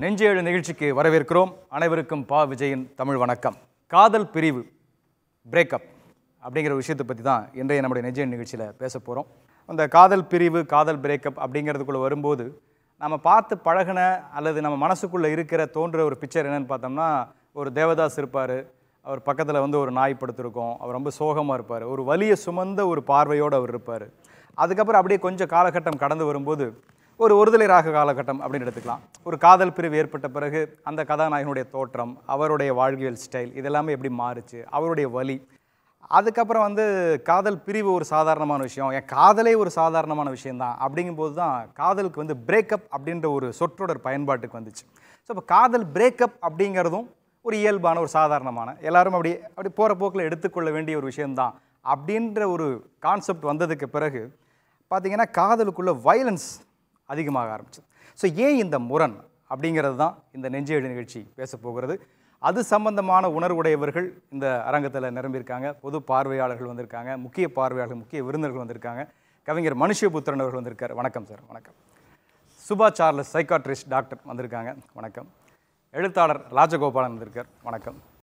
நெஞ்சேழு நிகழ்ச்சிக்கு வரவேற்கிறோம் அனைவருக்கும் பா விஜயின் தமிழ் வணக்கம் காதல் பிரிவு பிரேக்கப் அப்படிங்கிற விஷயத்தை பற்றி தான் இன்றைய நம்முடைய நெஞ்சேழு நிகழ்ச்சியில் பேச போகிறோம் அந்த காதல் பிரிவு காதல் பிரேக்கப் அப்படிங்கிறதுக்குள்ளே வரும்போது நம்ம பார்த்து பழகின அல்லது நம்ம மனசுக்குள்ளே இருக்கிற தோன்ற ஒரு பிக்சர் என்னன்னு பார்த்தோம்னா ஒரு தேவதாஸ் இருப்பார் அவர் பக்கத்தில் வந்து ஒரு நாய் படுத்திருக்கும் அவர் ரொம்ப சோகமாக இருப்பார் ஒரு வலியை சுமந்த ஒரு பார்வையோடு அவர் இருப்பார் அதுக்கப்புறம் அப்படியே கொஞ்சம் காலகட்டம் கடந்து வரும்போது ஒரு ஒருதலை ராக காலகட்டம் அப்படின்னு எடுத்துக்கலாம் ஒரு காதல் பிரிவு ஏற்பட்ட பிறகு அந்த கதாநாயகனுடைய தோற்றம் அவருடைய வாழ்வியல் ஸ்டைல் இதெல்லாமே எப்படி மாறுச்சு அவருடைய வலி அதுக்கப்புறம் வந்து காதல் பிரிவு ஒரு சாதாரணமான விஷயம் என் காதலே ஒரு சாதாரணமான விஷயம்தான் அப்படிங்கும்போது தான் காதலுக்கு வந்து பிரேக்கப் அப்படின்ற ஒரு சொற்றொடர் பயன்பாட்டுக்கு வந்துச்சு ஸோ இப்போ காதல் பிரேக்கப் அப்படிங்கிறதும் ஒரு இயல்பான ஒரு சாதாரணமான எல்லாரும் அப்படி அப்படி போகிற போக்கில் எடுத்துக்கொள்ள வேண்டிய ஒரு விஷயம்தான் அப்படின்ற ஒரு கான்செப்ட் வந்ததுக்கு பிறகு பார்த்தீங்கன்னா காதலுக்குள்ள வயலன்ஸ் அதிகமாக ஆரம்பிச்சது ஸோ ஏன் இந்த முரண் அப்படிங்கிறது தான் இந்த நெஞ்சேழு நிகழ்ச்சி பேச போகிறது அது சம்பந்தமான உணர்வுடையவர்கள் இந்த அரங்கத்தில் நிரம்பியிருக்காங்க பொது பார்வையாளர்கள் வந்திருக்காங்க முக்கிய பார்வையாளர்கள் முக்கிய விருந்தினர்கள் வந்திருக்காங்க கவிஞர் மனுஷபுத்திரன் அவர்கள் வந்திருக்கார் வணக்கம் சார் வணக்கம் சுபா சார்லஸ் சைக்காட்ரிஸ்ட் டாக்டர் வந்திருக்காங்க வணக்கம் எழுத்தாளர் ராஜகோபாலன் வந்திருக்கார் வணக்கம்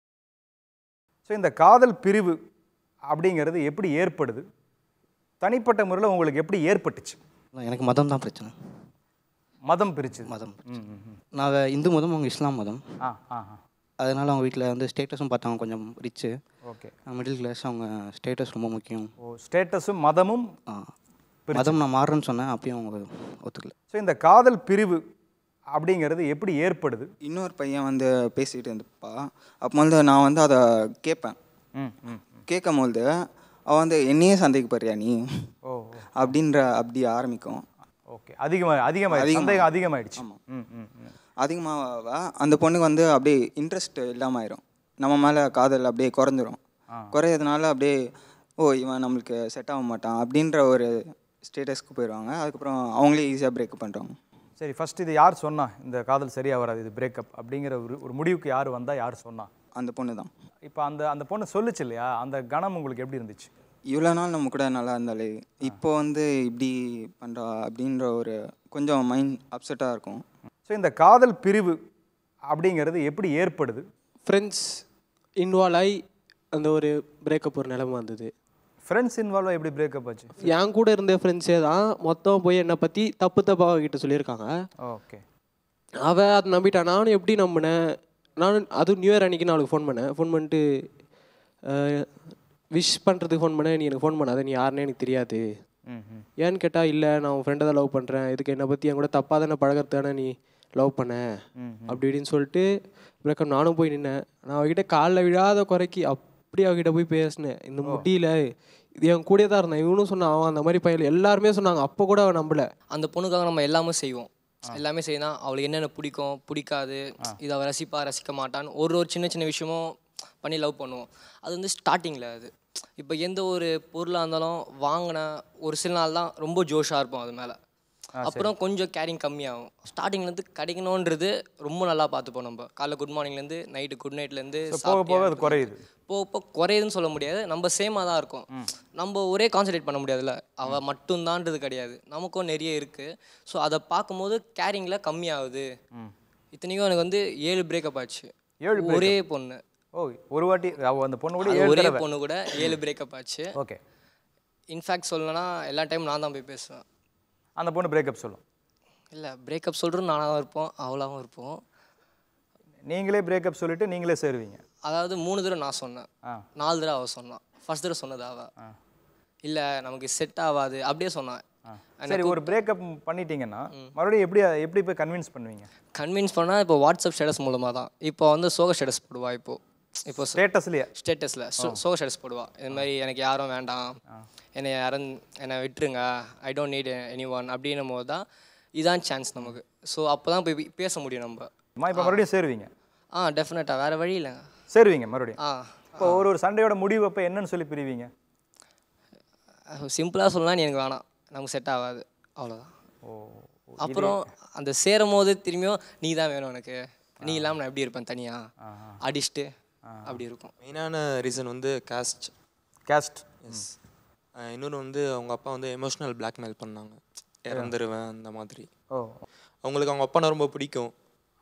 ஸோ இந்த காதல் பிரிவு அப்படிங்கிறது எப்படி ஏற்படுது தனிப்பட்ட முறையில் உங்களுக்கு எப்படி ஏற்பட்டுச்சு இல்லை, எனக்கு மதம் தான் பிரச்சனை மதம் பிரிச்சு மதம் ம் ம் ம். நான் வே- இந்து மதம் அவங்க இஸ்லாம் மதம் ஆ ஆ ஆ அதனால் அவங்க வீட்டில் வந்து ஸ்டேட்டஸும் பார்த்தாங்க கொஞ்சம் ரிச்சு ஓகே மிடில் கிளாஸ் அவங்க ஸ்டேட்டஸ் ரொம்ப முக்கியம் ஓ ஸ்டேட்டஸும் மதமும் ஆ. மதம் நான் மாறுறேன்னு சொன்னேன் அப்பயும் அவங்க ஒத்துக்கல ஸோ இந்த காதல் பிரிவு அப்படிங்கிறது எப்படி ஏற்படுது இன்னொரு பையன் வந்து பேசிகிட்டு இருந்துப்பா அப்போ வந்து நான் வந்து அதை கேட்பேன் ம் ம் கேட்கும் போது அவன் வந்து என்னையே சந்தேகப்படுறியா நீ ஓ அப்படின்ற அப்படி ஆரம்பிக்கும் ஓகே அதிகமாக அதிகமாக சந்தேகம் அதிகமாயிடுச்சு ம் ம் ம் அதிகமாக அந்த பொண்ணுக்கு வந்து அப்படியே இன்ட்ரெஸ்ட் இல்லாமல் ஆயிரும் நம்ம மேலே காதல் அப்படியே குறைஞ்சிரும் குறையிறதுனால அப்படியே ஓ இவன் நம்மளுக்கு செட் ஆக மாட்டான் அப்படின்ற ஒரு ஸ்டேட்டஸ்க்கு போயிடுவாங்க அதுக்கப்புறம் அவங்களே ஈஸியாக பிரேக்கப் பண்ணுறாங்க சரி ஃபர்ஸ்ட் இது யார் சொன்னா இந்த காதல் சரியாக வராது இது பிரேக்கப் அப்படிங்கிற ஒரு ஒரு முடிவுக்கு யார் வந்தால் யார் சொன்னா அந்த பொண்ணு தான் இப்போ அந்த அந்த பொண்ணு சொல்லுச்சு இல்லையா அந்த கணம் உங்களுக்கு எப்படி இருந்துச்சு இவ்வளோ நாள் நம்ம கூட நல்லா இருந்தாலே இப்போ வந்து இப்படி பண்ணுறா அப்படின்ற ஒரு கொஞ்சம் மைண்ட் அப்செட்டாக இருக்கும் ஸோ இந்த காதல் பிரிவு அப்படிங்கிறது எப்படி ஏற்படுது ஃப்ரெண்ட்ஸ் இன்வால்வ் ஆகி அந்த ஒரு பிரேக்கப் ஒரு நிலைமை வந்தது ஃப்ரெண்ட்ஸ் இன்வால்வ் எப்படி பிரேக்கப் ஆச்சு என் கூட இருந்த ஃப்ரெண்ட்ஸே தான் மொத்தம் போய் என்னை பற்றி தப்பு தப்பாக கிட்ட சொல்லியிருக்காங்க ஓகே அவள் அதை நம்பிட்டா நானும் எப்படி நம்பினேன் நானும் அதுவும் நியூ இயர் அன்றைக்கி நான் அவளுக்கு ஃபோன் பண்ணேன் ஃபோன் பண்ணிட்டு விஷ் பண்ணுறதுக்கு ஃபோன் பண்ணேன் நீ எனக்கு ஃபோன் பண்ணாத நீ யாருன்னே எனக்கு தெரியாது ம் ம் ஏன்னு கேட்டால் இல்லை நான் உன் ஃப்ரெண்டை தான் லவ் பண்ணுறேன் இதுக்கு என்னை பற்றி என் கூட தப்பாக தானே பழகிறது தானே நீ லவ் பண்ண அப்படி இப்படின்னு சொல்லிட்டு பிரேக்கப் நானும் போய் நின்னேன் நான் அவகிட்ட காலில் விழாத குறைக்கி அப்படி அவகிட்ட போய் பேசினேன் இந்த முடியல இது என் கூடயே தான் இருந்தான் இவனும் சொன்னான் அவன் அந்த மாதிரி பையன் எல்லாருமே சொன்னாங்க அப்போ கூட அவன் நம்பல அந்த பொண்ணுக்காக நம்ம எல்லாமே செய்வோம் எல்லாமே செய்யணும் அவளுக்கு என்னென்ன பிடிக்கும் பிடிக்காது இதை அவள் ரசிப்பா ரசிக்க மாட்டான்னு ஒரு ஒரு சின்ன சின்ன விஷயமும் பண்ணி லவ் பண்ணுவோம் அது வந்து ஸ்டார்டிங்கில் அது இப்போ எந்த ஒரு பொருளாக இருந்தாலும் வாங்கின ஒரு சில நாள் தான் ரொம்ப ஜோஷாக இருப்போம் அது மேலே அப்புறம் கொஞ்சம் கேரிங் கம்மியாகும் ஸ்டார்டிங்லேருந்து கிடைக்கணுன்றது ரொம்ப நல்லா பார்த்துப்போம் நம்ம காலைல குட் மார்னிங்லேருந்து நைட்டு குட் நைட்லேருந்து போக போக அது குறையுது போக போக குறையுதுன்னு சொல்ல முடியாது நம்ம சேமாக தான் இருக்கும் நம்ம ஒரே கான்சன்ட்ரேட் பண்ண முடியாதுல்ல அவள் மட்டும்தான்றது கிடையாது நமக்கும் நிறைய இருக்குது ஸோ அதை பார்க்கும்போது கேரிங்கில் கம்மியாகுது இத்தனைக்கும் எனக்கு வந்து ஏழு பிரேக்கப் ஆச்சு ஏழு ஒரே பொண்ணு ஓ ஒரு வாட்டி அவ அந்த பொண்ணு கூட அது ஏழு ஒரே தடவை பொண்ணு கூட ஏழு பிரேக்கப் ஆச்சு ஓகே இன்ஃபேக்ட் சொல்லணும்னா எல்லா டைம் நான் தான் போய் பேசுவேன் அந்த பொண்ணு பிரேக்கப் சொல்லும் இல்லை பிரேக்கப் சொல்கிறோம் நானாகவும் இருப்போம் அவளாகவும் இருப்போம் நீங்களே பிரேக்கப் சொல்லிட்டு நீங்களே சேருவீங்க அதாவது மூணு தடவை நான் சொன்னேன் ஆ. நாலு தடவை அவள் சொன்னான் ஃபர்ஸ்ட் தடவை சொன்னது அவள் இல்லை நமக்கு செட் ஆகாது அப்படியே சொன்னான் சரி ஒரு பிரேக்கப் பண்ணிட்டீங்கன்னா மறுபடியும் எப்படி எப்படி போய் கன்வின்ஸ் பண்ணுவீங்க கன்வின்ஸ் பண்ணால் இப்போ வாட்ஸ்அப் ஸ்டேட்டஸ் மூலமாக தான் இப்போ வந்து சோக ஸ்டேட்டஸ் போடுவா இப்போ இப்போ ஸ்டேட்டஸ்லயே ஸ்டேட்டஸில் சோக ஸ்டேட்டஸ் போடுவா இது மாதிரி எனக்கு யாரும் வேண்டாம் என்னை யாரும் என்னை விட்டுருங்க I don't need anyone அப்படின்னும் போது தான் இதான் சான்ஸ் நமக்கு ஸோ அப்போ தான் போய் பேச முடியும் நம்ம அம்மா இப்போ மறுபடியும் சேருவீங்க ஆ டெஃபினட்டாக வேறு வழி இல்லைங்க சேருவீங்க மறுபடியும் ஆ இப்போ ஒரு ஒரு சண்டையோட முடிவு அப்போ என்னன்னு சொல்லி பிரிவீங்க சிம்பிளாக சொல்லலாம் நீ எனக்கு வேணாம் நமக்கு செட் ஆகாது அவ்வளோதான் ஓ அப்புறம் அந்த சேரும் போது திரும்பியும் நீ தான் வேணும் எனக்கு நீ இல்லாமல் நான் எப்படி இருப்பேன் தனியாக அடிச்சுட்டு அப்படி இருக்கும் மெயினான ரீசன் வந்து காஸ்ட் கேஸ்ட் எஸ் இன்னொன்று வந்து அவங்க அப்பா வந்து எமோஷ்னல் பிளாக்மெயில் பண்ணாங்க இறந்துருவேன் அந்த மாதிரி ஓ அவங்களுக்கு அவங்க அப்பா ரொம்ப பிடிக்கும்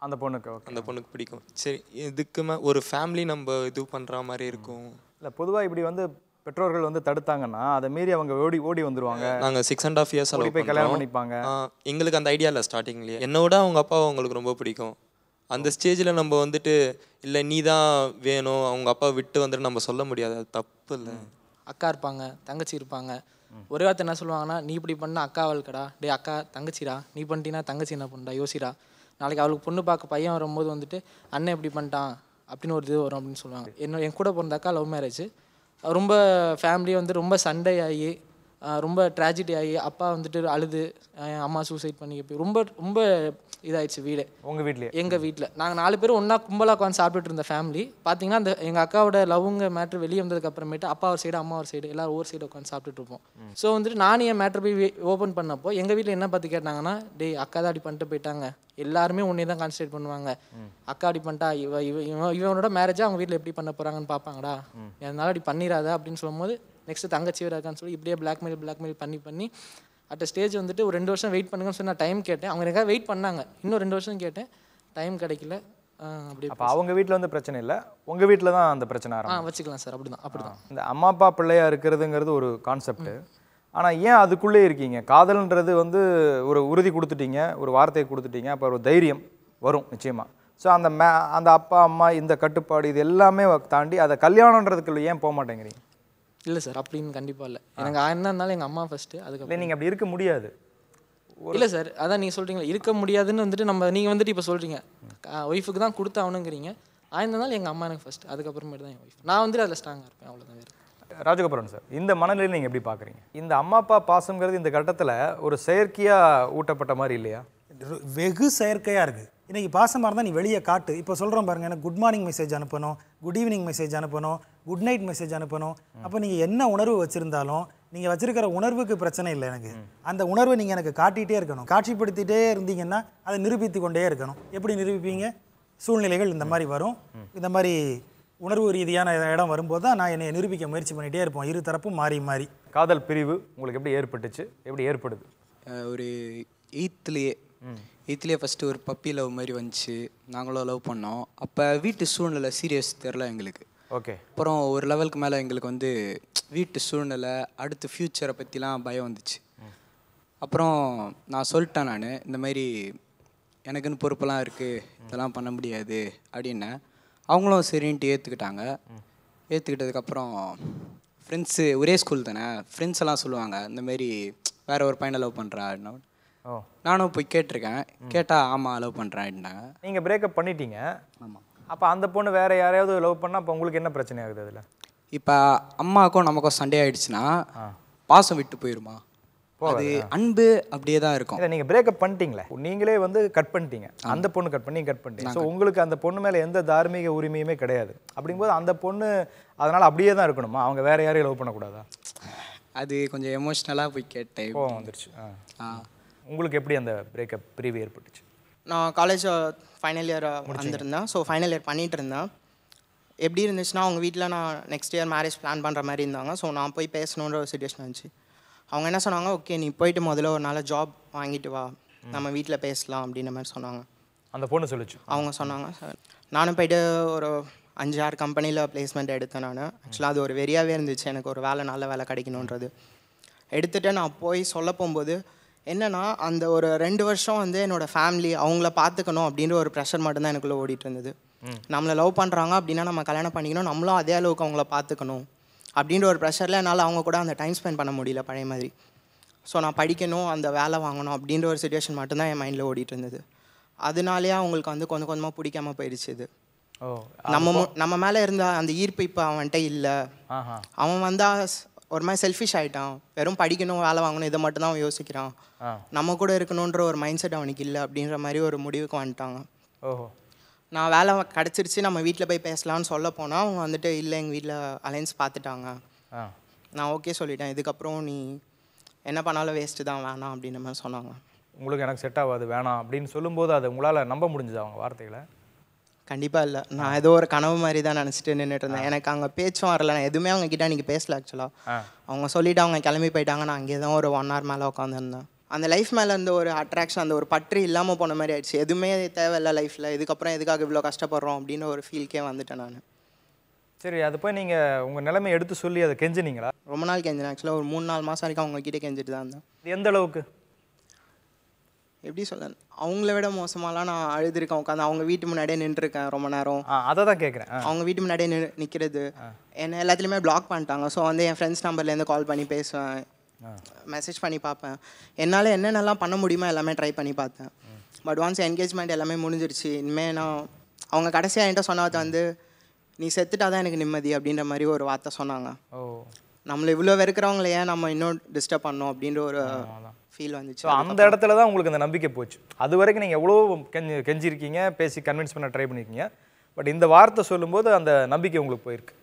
அந்த பொண்ணுக்கு ஓகே அந்த பொண்ணுக்கு பிடிக்கும் சரி இதுக்கு மே ஒரு ஃபேமிலி நம்ம இது பண்ணுற மாதிரி இருக்கும் இல்லை பொதுவாக இப்படி வந்து பெற்றோர்கள் வந்து தடுத்தாங்கன்னா அதை மீறி அவங்க ஓடி ஓடி வந்துருவாங்க நாங்கள் சிக்ஸ் அண்ட் ஆஃப் இயர்ஸ் ஓடி போய் கல்யாணம் பண்ணிப்பாங்க எங்களுக்கு அந்த ஐடியா இல்லை ஸ்டார்டிங்லேயே என்னை விட அவங்க அப்பாவை அவங்களுக்கு ரொம்ப பிடிக்கும் அந்த ஸ்டேஜில் நம்ம வந்துட்டு இல்லை நீ தான் வேணும் அவங்க அப்பா விட்டு வந்துட்டு நம்ம சொல்ல முடியாது அது தப்பு இல்லை அக்கா இருப்பாங்க தங்கச்சி இருப்பாங்க ஒரே வார்த்தை என்ன சொல்லுவாங்கன்னா நீ இப்படி பண்ணா அக்கா அவளுக்கடா டேய் அக்கா தங்கச்சிடா நீ பண்ணிட்டீங்கன்னா தங்கச்சி என்ன பண்ணுடா யோசிடா நாளைக்கு அவளுக்கு பொண்ணு பார்க்க பையன் வரும்போது வந்துட்டு அண்ணன் இப்படி பண்ணிட்டான் அப்படின்னு ஒரு இது வரும் அப்படின்னு சொல்லுவாங்க என்ன என் கூட பிறந்த அக்கா லவ் மேரேஜ் ரொம்ப ஃபேமிலி வந்து ரொம்ப சண்டை ஆகி ஆஹ் ரொம்ப ட்ராஜடி ஆகி அப்பா வந்துட்டு அழுது ஆஹ் அம்மா சூசைட் பண்ணி போய் ரொம்ப ரொம்ப இதாயிடுச்சு வீடு உங்கள் வீட்லேயே எங்கள் வீட்டில் நாங்கள் நாலு பேரும் ஒன்றா கும்பலாக உட்காந்து சாப்பிட்டுட்டு இருந்த ஃபேமிலி பார்த்தீங்கன்னா அந்த எங்கள் அக்காவோட லவ்ங்க மேட்ரு வெளியே வந்ததுக்கு அப்புறமேட்டு அப்பா ஒரு சைடு அம்மா ஒரு சைடு எல்லாரும் ஒவ்வொரு சைடு உட்காந்து சாப்பிட்டுட்டு இருப்போம் ஸோ வந்துட்டு நானும் என் மேட்ரு போய் ஓப்பன் பண்ணப்போ எங்கள் வீட்டில் என்ன பார்த்து கேட்டாங்கன்னா டேய் அக்கா தான் அப்படி பண்ணிட்டு போயிட்டாங்க எல்லாருமே உன்னை தான் கான்சன்ட்ரேட் பண்ணுவாங்க அக்கா அப்படி பண்ணிட்டா இவ இவ இவன் இவனோட மேரேஜாக அவங்க வீட்டில் எப்படி பண்ண போகிறாங்கன்னு பார்ப்பாங்கடா அதனால அப்படி பண்ணிடாத அப்படின்னு சொல்லும்போது நெக்ஸ்ட் தங்கச்சி வேறு இருக்கான்னு சொல்லி இப்படியே பிளாக்மெயில் பிளாக்மெயில் பண்ணி பண்ணி அட் ஸ்டேஜ் வந்துட்டு ஒரு ரெண்டு வருஷம் வெயிட் பண்ணுங்கன்னு சொல்லி நான் டைம் கேட்டேன் அவங்க எனக்காக வெயிட் பண்ணாங்க இன்னும் ரெண்டு வருஷம் கேட்டேன் டைம் கிடைக்கல ஆஹ் அப்படியே அப்போ அவங்க வீட்டில் வந்து பிரச்சனை இல்லை உங்கள் வீட்டில் தான் அந்த பிரச்சனை ஆ ஆரம்பம் வச்சுக்கலாம் சார் அப்படிதான் அப்படிதான் இந்த அம்மா அப்பா பிள்ளையா இருக்கிறதுங்கிறது ஒரு கான்செப்ட் ஆனால் ஏன் அதுக்குள்ளே இருக்கீங்க காதல்ன்றது வந்து ஒரு உறுதி கொடுத்துட்டீங்க ஒரு வார்த்தையை கொடுத்துட்டீங்க அப்போ ஒரு தைரியம் வரும் நிச்சயமா ஸோ அந்த மே அந்த அப்பா அம்மா இந்த கட்டுப்பாடு இது எல்லாமே தாண்டி அதை கல்யாணன்றதுக்குள்ள ஏன் போக மாட்டேங்கிறீங்க இல்லை சார் அப்படின்னு கண்டிப்பாக இல்லை எனக்கு என்ன இருந்தாலும் எங்கள் அம்மா ஃபஸ்ட்டு இல்லை அதுக்கப்புறம் நீங்கள் அப்படி இருக்க முடியாது இல்லை சார் அதான் நீங்கள் சொல்கிறீங்களா இருக்க முடியாதுன்னு வந்துட்டு நம்ம நீங்கள் வந்துட்டு இப்போ சொல்கிறீங்க ஒய்ஃபுக்கு தான் கொடுத்தாகணுங்கிறீங்க ஆயிருந்தாலும் எங்கள் அம்மா எனக்கு ஃபஸ்ட் அதுக்கப்புறமேட்டு தான் என் ஒய்ஃப் நான் வந்துட்டு அதில் ஸ்ட்ராங்காக இருப்பேன் அவ்வளோதான் வேறு ராஜகோபுரம் சார் இந்த மனநிலையில் நீங்கள் எப்படி பார்க்குறீங்க இந்த அம்மா அப்பா பாசம்ங்கிறது இந்த கட்டத்தில் ஒரு செயற்கையாக ஊட்டப்பட்ட மாதிரி இல்லையா ரு- வெகு செயற்கையாக இருக்குது இன்னைக்கு பாசமாக இருந்தால் நீ வெளியே காட்டு இப்போ சொல்கிறோம் பாருங்க எனக்கு குட் மார்னிங் மெசேஜ் அனுப்பணும் குட் ஈவினிங் மெசேஜ் அனுப்பணும் குட் நைட் மெசேஜ் அனுப்பணும் அப்போ நீங்கள் என்ன உணர்வு வச்சுருந்தாலும் நீங்கள் வச்சிருக்கிற உணர்வுக்கு பிரச்சனை இல்லை எனக்கு அந்த உணர்வை நீங்கள் எனக்கு காட்டிகிட்டே இருக்கணும் காட்சிப்படுத்திட்டே இருந்தீங்கன்னா அதை நிரூபித்து கொண்டே இருக்கணும் எப்படி நிரூபிப்பீங்க சூழ்நிலைகள் இந்த மாதிரி வரும் இந்த மாதிரி உணர்வு ரீதியான இடம் வரும்போது தான் நான் என்னை நிரூபிக்க முயற்சி பண்ணிகிட்டே இருப்போம் இரு தரப்பும் மாறி மாறி காதல் பிரிவு உங்களுக்கு எப்படி ஏற்பட்டுச்சு எப்படி ஏற்படுது அஹ் ஒரு எயித்துலேயே எயித்துலேயே ஃபஸ்ட்டு ஒரு பப்பி லவ் மாதிரி வந்துச்சு நாங்களும் லவ் பண்ணோம் அப்போ வீட்டு சூழ்நிலை சீரியஸ் தெரில எங்களுக்கு ஓகே அப்புறம் ஒரு லெவலுக்கு மேலே எங்களுக்கு வந்து வீட்டு சூழ்நிலை அடுத்து ஃப்யூச்சரை பற்றிலாம் பயம் வந்துச்சு அப்புறம் நான் சொல்லிட்டேன் நான் இந்த மாதிரி எனக்குன்னு பொறுப்பெல்லாம் இருக்குது இதெல்லாம் பண்ண முடியாது அப்படின்னேன் அவங்களும் சரின்ட்டு ஏற்றுக்கிட்டாங்க ஏற்றுக்கிட்டதுக்கப்புறம் ஃப்ரெண்ட்ஸு ஒரே ஸ்கூல் தானே ஃப்ரெண்ட்ஸ் எல்லாம் சொல்லுவாங்க இந்த மாதிரி வேற ஒரு பையனை லவ் பண்ணுறா அப்படின்னா ஓ நானும் போய் கேட்டிருக்கேன் கேட்டால் ஆமாம் லவ் பண்ணுறேன் அப்படின்னாங்க நீங்கள் பிரேக்கப் பண்ணிட்டீங்க ஆமாம் அப்போ அந்த பொண்ணு வேற யாரையாவது லவ் பண்ணால் அப்போ உங்களுக்கு என்ன பிரச்சனை ஆகுது அதில் இப்போ அம்மாவுக்கும் நமக்கும் சண்டே ஆயிடுச்சுன்னா பாசம் விட்டு போயிருமா அது அன்பு அப்படியே தான் இருக்கும் இல்லை நீங்கள் பிரேக்கப் பண்ணிட்டீங்களே நீங்களே வந்து கட் பண்ணிட்டீங்க அந்த பொண்ணு கட் பண்ணி கட் பண்ணிட்டீங்க ஸோ உங்களுக்கு அந்த பொண்ணு மேலே எந்த தார்மீக உரிமையுமே கிடையாது அப்படிங்கும்போது அந்த பொண்ணு அதனால் அப்படியே தான் இருக்கணுமா அவங்க வேற யாரையும் லவ் பண்ணக்கூடாதா அது கொஞ்சம் எமோஷ்னலாக போய் கேட்டேன் கோவம் வந்துருச்சு ஆ. ஆ உங்களுக்கு எப்படி அந்த பிரேக்கப் பிரிவு ஏற்பட்டுச்சு நான் காலேஜ் ஃபைனல் இயர் வந்திருந்தேன் ஸோ ஃபைனல் இயர் பண்ணிட்டு இருந்தேன் எப்படி இருந்துச்சுன்னா அவங்க வீட்டில் நான் நெக்ஸ்ட் இயர் மேரேஜ் பிளான் பண்ணுற மாதிரி இருந்தாங்க ஸோ நான் போய் பேசணுன்ற ஒரு சுச்சுவேஷன் இருந்துச்சு அவங்க என்ன சொன்னாங்க ஓகே நீ போயிட்டு முதல்ல ஒரு நல்ல ஜாப் வாங்கிட்டு வா நம்ம வீட்டில் பேசலாம் அப்படின்ற மாதிரி சொன்னாங்க அந்த பொண்ணு சொல்லுச்சு அவங்க சொன்னாங்க "சார், நானும் போயிட்டு ஒரு அஞ்சு ஆறு கம்பெனியில் பிளேஸ்மெண்ட் எடுத்தேன் நான் ஆக்சுவலாக அது ஒரு வெறியாகவே இருந்துச்சு எனக்கு ஒரு வேலை நல்ல வேலை கிடைக்கணுன்றது எடுத்துகிட்டு நான் போய் சொல்ல போகும்போது என்னன்னா அந்த ஒரு ரெண்டு வருஷம் வந்து என்னோட ஃபேமிலி அவங்கள பார்த்துக்கணும் அப்படின்ற ஒரு ப்ரெஷர் மட்டும்தான் எனக்குள்ளே ஓடிட்டு இருந்தது நம்மளை லவ் பண்ணுறாங்க அப்படின்னா நம்ம கல்யாணம் பண்ணிக்கணும் நம்மளும் அதே அளவுக்கு அவங்கள பார்த்துக்கணும் அப்படின்ற ஒரு ப்ரெஷரில் என்னால் அவங்க கூட அந்த டைம் ஸ்பெண்ட் பண்ண முடியல பழைய மாதிரி ஸோ நான் படிக்கணும் அந்த வேலை வாங்கணும் அப்படின்ற ஒரு சுச்சுவேஷன் மட்டும்தான் என் மைண்டில் ஓடிட்டு இருந்தது அதனாலேயே அவங்களுக்கு வந்து கொஞ்சம் கொஞ்சமாக பிடிக்காம போயிடுச்சு இது ஓ நம்ம மு- நம்ம மேலே இருந்த அந்த ஈர்ப்பு இப்போ அவன்கிட்ட இல்லை ஆஹா அவன் வந்தா ஸ்- ஒரு மாதிரி செல்ஃபிஷ் ஆயிட்டான் வெறும் படிக்கணும் வேலை வாங்கணும் இதை மட்டும் தான் அவன் யோசிக்கிறான் ஆ நம்ம கூட இருக்கணுன்ற ஒரு மைண்ட் செட் அவனுக்கு இல்லை அப்படின்ற மாதிரி ஒரு முடிவுக்கு வந்துட்டாங்க ஓஹோ நான் வேலை கிடச்சிருச்சு நம்ம வீட்டில் போய் பேசலாம்னு சொல்ல போனால் அவங்க வந்துட்டு இல்லை எங்கள் வீட்டில் அலைன்ஸ் பார்த்துட்டாங்க ஆ நான் ஓகே சொல்லிட்டேன் இதுக்கப்புறம் நீ என்ன பண்ணாலும் வேஸ்ட்டு தான் வேணாம் அப்படின்ற மாதிரி சொன்னாங்க உங்களுக்கு எனக்கு செட் ஆகாது வேணாம் அப்படின்னு சொல்லும்போது அது உங்களால் நம்ப முடிஞ்சது அவங்க வார்த்தைகளை கண்டிப்பாக இல்லை நான் ஏதோ ஒரு கனவு மாதிரி தான் நினச்சிட்டு நின்றுட்டு இருந்தேன் எனக்கு அங்கே பேச்சும் வரல நான் எதுவுமே அவங்க கிட்ட அன்றைக்கி பேசல ஆக்சுவலாக ஆ அவங்க சொல்லிட்டு அவங்க கிளம்பி போயிட்டாங்க நான் அங்கே தான் ஒரு ஒன் ஹவர் மேலே உட்காந்துருந்தேன் அந்த லைஃப் மேலே இருந்த ஒரு அட்ராக்ஷன் அந்த ஒரு பற்று இல்லாமல் போன மாதிரி ஆயிடுச்சு எதுவுமே தேவையில்ல லைஃப்பில் இதுக்கப்புறம் எதுக்காக இவ்வளோ கஷ்டப்படுறோம் அப்படின்னு ஒரு ஃபீல்க்கே வந்துட்டேன் நான் சரி அது போய் நீங்கள் உங்கள் நிலைமை எடுத்து சொல்லி அதை கெஞ்சினீங்களா ரொம்ப நாள் கெஞ்சினேன் ஆக்சுவலாக ஒரு மூணு நாலு மாதம் வரைக்கும் அவங்க கிட்டே கெஞ்சிட்டு தான் இருந்தேன் இது எந்த அளவுக்கு எப்படி சொல்ல அவங்கள விட மோசமாலாம் நான் அழுதுருக்கேன் உட்காந்து அவங்க வீட்டு முன்னாடியே நின்றுருக்கேன் ரொம்ப நேரம் ஆ அதை தான் கேட்குறேன் அவங்க வீட்டு முன்னாடியே நின்று நிற்கிறது என்ன எல்லாத்துலேயுமே பிளாக் பண்ணிட்டாங்க ஸோ வந்து என் ஃப்ரெண்ட்ஸ் நம்பர்லேருந்து கால் பண்ணி பேசுவேன் மெசேஜ் பண்ணி பார்ப்பேன் என்னால் என்னென்னலாம் பண்ண முடியுமோ எல்லாமே ட்ரை பண்ணி பார்த்தேன் பட் ஒன்ஸ் என்கேஜ்மெண்ட் எல்லாமே முடிஞ்சிருச்சு இனிமேல் நான் அவங்க கடைசியாக என்கிட்ட சொன்னது வந்து நீ செத்துட்டா தான் எனக்கு நிம்மதி அப்படின்ற மாதிரி ஒரு வார்த்தை சொன்னாங்க ஓ நம்மளை இவ்வளோ வெறுக்கிறவங்கள ஏன் நம்ம இன்னும் டிஸ்டர்ப் பண்ணோம் அப்படின்ற ஒரு ஃபீல் வந்துச்சு ஸோ அந்த இடத்துல தான் உங்களுக்கு அந்த நம்பிக்கை போச்சு அது வரைக்கும் நீங்கள் எவ்வளோ கெஞ்சி கெஞ்சிருக்கீங்க பேசி கன்வின்ஸ் பண்ண ட்ரை பண்ணியிருக்கீங்க பட் இந்த வார்த்தை சொல்லும்போது அந்த நம்பிக்கை உங்களுக்கு போயிருக்கு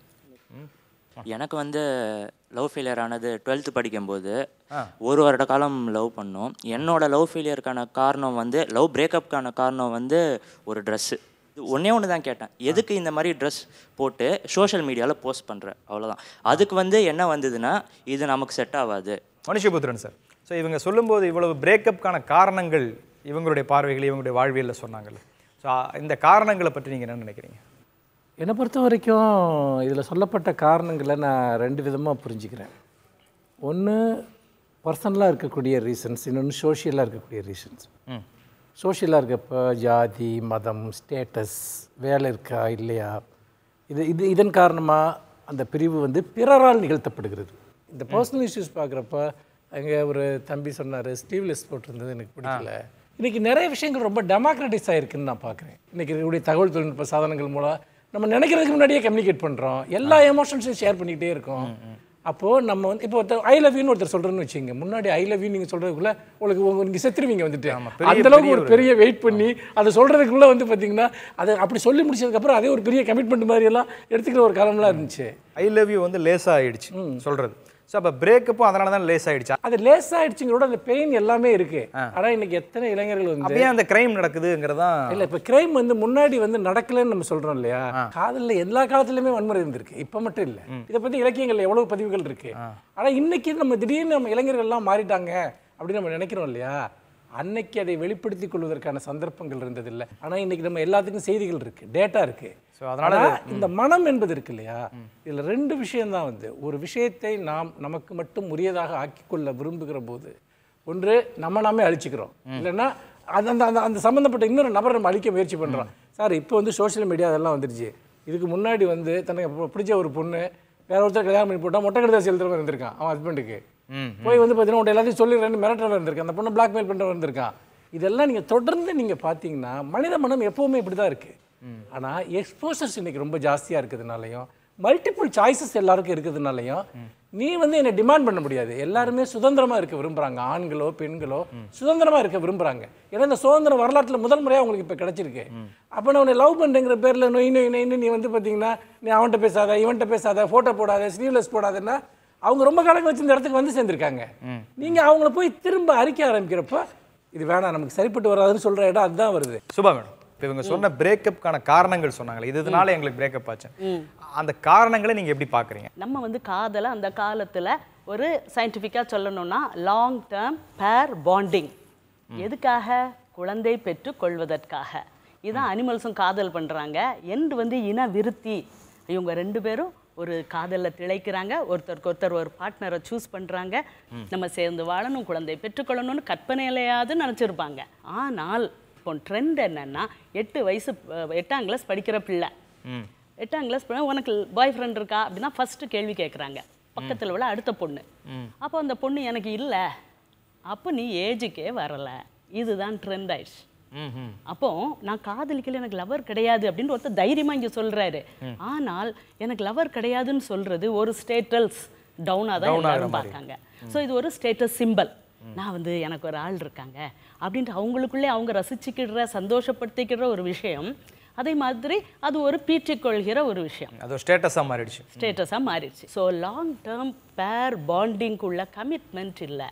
எனக்கு வந்து லவ் ஃபெயிலியர் ஆனது டுவெல்த்து படிக்கும்போது ஒரு வருட காலம் லவ் பண்ணோம் என்னோட லவ் ஃபெயிலியருக்கான காரணம் வந்து லவ் பிரேக்கப்க்கான காரணம் வந்து ஒரு ட்ரெஸ்ஸு ஒன்றே ஒன்று தான் கேட்டேன் எதுக்கு இந்த மாதிரி ட்ரெஸ் போட்டு சோஷியல் மீடியாவில் போஸ்ட் பண்ணுற அவ்வளோதான் அதுக்கு வந்து என்ன வந்ததுன்னா இது நமக்கு செட் ஆகாது மனுஷபுத்திரன் சார் ஸோ இவங்க சொல்லும்போது இவ்வளவு பிரேக்கப்க்கான காரணங்கள் இவங்களுடைய பார்வைகள் இவங்களுடைய வாழ்வியலில் சொன்னாங்கல்ல ஸோ இந்த காரணங்களை பற்றி நீங்கள் என்ன நினைக்கிறீங்க என்னை பொறுத்த வரைக்கும் இதில் சொல்லப்பட்ட காரணங்களை நான் ரெண்டு விதமாக புரிஞ்சுக்கிறேன் ஒன்று பர்சனலாக இருக்கக்கூடிய ரீசன்ஸ் இன்னொன்று சோஷியலாக இருக்கக்கூடிய ரீசன்ஸ் சோஷியலாக இருக்கப்போ ஜாதி மதம் ஸ்டேட்டஸ் வேலை இருக்கா இல்லையா இது இது இதன் காரணமாக அந்த பிரிவு வந்து பிறரால் நிகழ்த்தப்படுகிறது இந்த பர்சனல் இஷ்யூஸ் பார்க்குறப்ப அங்கே ஒரு தம்பி சொன்னார் ஸ்லீவ்லெஸ் போட்டிருந்தது எனக்கு பிடிக்கல இன்றைக்கி நிறைய விஷயங்கள் ரொம்ப டெமோக்ரட்டிஸ் ஆகிருக்குன்னு நான் பார்க்குறேன் இன்றைக்கி இருக்கக்கூடிய தகவல் தொழில்நுட்ப சாதனங்கள் மூலம் நம்ம நினைக்கிறதுக்கு முன்னாடியே கம்யூனிகேட் பண்ணுறோம் எல்லா எமோஷன்ஸையும் ஷேர் பண்ணிக்கிட்டே இருக்கோம் அப்போது நம்ம வந்து இப்போ ஒருத்தர் ஐ லவ் யூன்னு ஒருத்தர் சொல்கிறேன்னு வச்சுங்க முன்னாடி ஐ லவ் யூ நீங்கள் சொல்கிறதுக்குள்ள உங்களுக்கு உங்க நீங்கள் செத்துருவீங்க வந்துட்டு பெரிய- அந்த அளவுக்கு பெரிய ஒரு ஒரு- பெரிய வெயிட் பண்ணி அதை சொல்கிறதுக்குள்ளே வந்து பார்த்தீங்கன்னா அதை அப்படி சொல்லி முடிச்சதுக்கப்புறம் அதே ஒரு பெரிய கமிட்மெண்ட் மாதிரி எல்லாம் எடுத்துக்கிற ஒரு காலம்லாம் இருந்துச்சு ஐ லவ் யூ வந்து லேசாக ஆயிடுச்சு சொல்கிறது ஸோ அப்போ பிரேக்கப்பும் அதனால தான் லேஸ் ஆயிடுச்சா அது லேஸ் ஆயிடுச்சுங்களோட அந்த பெயின் எல்லாமே இருக்கு ஆனால் இன்னைக்கு எத்தனை இளைஞர்கள் வந்து அப்படியே அந்த கிரைம் நடக்குதுங்கிறதான் இல்ல இப்ப கிரைம் வந்து முன்னாடி வந்து நடக்கலன்னு நம்ம சொல்றோம் இல்லையா காதல்ல எல்லா காலத்துலயுமே வன்முறை இருந்திருக்கு இப்ப மட்டும் இல்ல இதை பத்தி இலக்கியங்கள்ல எவ்வளவு பதிவுகள் இருக்கு ஆனா இன்னைக்கு நம்ம திடீர்னு நம்ம இளைஞர்கள் எல்லாம் மாறிட்டாங்க அப்படின்னு நம்ம நினைக்கிறோம் இல்லையா அன்னைக்கு அதை வெளிப்படுத்திக் கொள்வதற்கான சந்தர்ப்பங்கள் இருந்ததில்லை ஆனா இன்னைக்கு நம்ம எல்லாத்துக்கும் செய்திகள் இருக்கு டேட்டா இருக்கு ஸோ அதனால ஆனா, இந்த மனம் என்பது இருக்கு இல்லையா இதுல ரெண்டு விஷயம்தான் வந்து ஒரு விஷயத்தை நாம் நமக்கு மட்டும் உரியதாக ஆக்கிக்கொள்ள விரும்புகிற போது ஒன்று நம்ம நாமே அழிச்சுக்கிறோம் இல்லைன்னா அது அந்த அந்த அந்த சம்மந்தப்பட்ட இன்னொரு நபரை நம்ம அழிக்க முயற்சி பண்றோம் சார் இப்போ வந்து சோஷியல் மீடியா அதெல்லாம் வந்துருச்சு இதுக்கு முன்னாடி வந்து தனக்கு பு- பிடிச்ச ஒரு பொண்ணு வேற ஒருத்தர் கல்யாணம் பண்ணி போட்டா மொட்டை கடிதம் செலுத்துறவன் இருந்திருக்கான் அவன் ஹஸ்பண்டுக்கு போய் வந்து பார்த்தீங்கன்னா உன்ட்ட எல்லாத்தையும் சொல்லிடுறேன்னு மிரட்டுறவன் இருந்திருக்கான் அந்த பொண்ணு பிளாக்மெயில் பண்ணுறவன் இருந்திருக்கான் இதெல்லாம் நீங்கள் தொடர்ந்து நீங்கள் பார்த்தீங்கன்னா மனித மனம் எப்போவுமே இப்படி தான் இருக்குது ஆனால் எக்ஸ்போசர்ஸ் இன்னைக்கு ரொம்ப ஜாஸ்தியாக இருக்கிறதுனாலையும் மல்டிபிள் சாய்ஸஸ் எல்லாருக்கும் இருக்கிறதுனாலையும் நீ வந்து என்னை டிமாண்ட் பண்ண முடியாது எல்லாருமே சுதந்திரமாக இருக்க விரும்புகிறாங்க ஆண்களோ பெண்களோ சுதந்திரமாக இருக்க விரும்புகிறாங்க ஏன்னா இந்த சுதந்திரம் வரலாற்றில் முதல் முறையாக உங்களுக்கு இப்போ கிடைச்சிருக்கு அப்போ நான் உன்னை லவ் பண்ணுறேங்கிற பேரில் நொய் நொய் நொய்னு நீ வந்து பார்த்தீங்கன்னா நீ அவன்கிட்ட பேசாத இவன்கிட்ட பேசாத ஃபோட்டோ போடாத ஸ்லீவ்லெஸ் போடாதன்னா அவங்க ரொம்ப காலம் கழிச்சு இந்த இடத்துக்கு வந்து சேர்ந்துருக்காங்க நீங்கள் அவங்கள போய் திரும்ப அறிக்க ஆரம்பிக்கிறப்ப இது வேணாம் நமக்கு சரிப்பட்டு வராதுன்னு சொல்கிற இடம் அதுதான் வருது சுபா மேடம் இப்போ இவங்க சொன்ன பிரேக்கப்க்கான காரணங்கள் சொன்னாங்களே இது இதனால எங்களுக்கு பிரேக்கப் ஆச்சு அந்த காரணங்களை நீங்க எப்படி பார்க்குறீங்க நம்ம வந்து காதலை அந்த காலத்தில் ஒரு சயின்டிஃபிக்காக சொல்லணும்னா லாங் டேர்ம் பேர் பாண்டிங் எதுக்காக குழந்தை பெற்று கொள்வதற்காக இதான் அனிமல்ஸும் காதல் பண்ணுறாங்க எண்டு வந்து இன விருத்தி இவங்க ரெண்டு பேரும் ஒரு காதலில் திளைக்கிறாங்க ஒருத்தருக்கு ஒருத்தர் ஒரு பார்ட்னரை சூஸ் பண்ணுறாங்க நம்ம சேர்ந்து வாழணும் குழந்தை பெற்றுக்கொள்ளணும்னு கற்பனையிலையாவது நினச்சிருப்பாங்க ஆனால் இப்போ ட்ரெண்ட் என்னன்னா எட்டு வயசு அஹ், எட்டாம் கிளாஸ் படிக்கிற பிள்ளை எட்டாம் கிளாஸ் போனால் உனக்கு பாய் ஃப்ரெண்ட் இருக்கா அப்படின்னா ஃபஸ்ட்டு கேள்வி கேட்குறாங்க பக்கத்தில் உள்ள அடுத்த பொண்ணு அப்போ அந்த பொண்ணு எனக்கு இல்லை அப்போ நீ ஏஜுக்கே வரலை இதுதான் ட்ரெண்ட் ஆயிடுச்சு அப்போ நான் காதலிக்கல எனக்கு லவர் கிடையாது அப்படின்னு ஒருத்தர் தைரியமா இங்க சொல்றாரு ஆனால் எனக்கு லவர் கிடையாதுன்னு சொல்றது ஒரு ஸ்டேட்டல்ஸ் டவுனாக தான் Down ஆகுற எல்லாரும் மாதிரி. பார்க்காங்க ஸோ இது ஒரு ஸ்டேட்டஸ் சிம்பல் நான் வந்து எனக்கு ஒரு ஆள் இருக்காங்க அப்படின்ட்டு அவங்களுக்குள்ளே அவங்க ரசிச்சுக்கிற சந்தோஷப்படுத்திக்கிற ஒரு விஷயம் அதே மாதிரி அது ஒரு பீற்றிக் கொள்கிற ஒரு விஷயம் அது ஒரு ஸ்டேட்டஸாக மாறிடுச்சு ஸ்டேட்டஸாக மாறிடுச்சு ஸோ லாங் டேர்ம் பேர் பாண்டிங்குள்ள கமிட்மெண்ட் இல்லை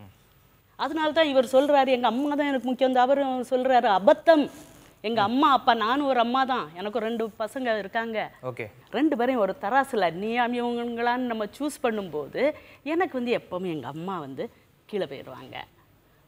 அதனால தான் இவர் சொல்றாரு எங்க அம்மா தான் எனக்கு முக்கியம் தான் அவர் சொல்றாரு அபத்தம் எங்க அம்மா அப்பா நானும் ஒரு அம்மா தான் எனக்கு ரெண்டு பசங்க இருக்காங்க ஓகே ரெண்டு பேரையும் ஒரு தராசுல நீ இவங்களான்னு நம்ம சூஸ் பண்ணும்போது எனக்கு வந்து எப்பவுமே எங்க அம்மா வந்து கீழே போயிடுவாங்க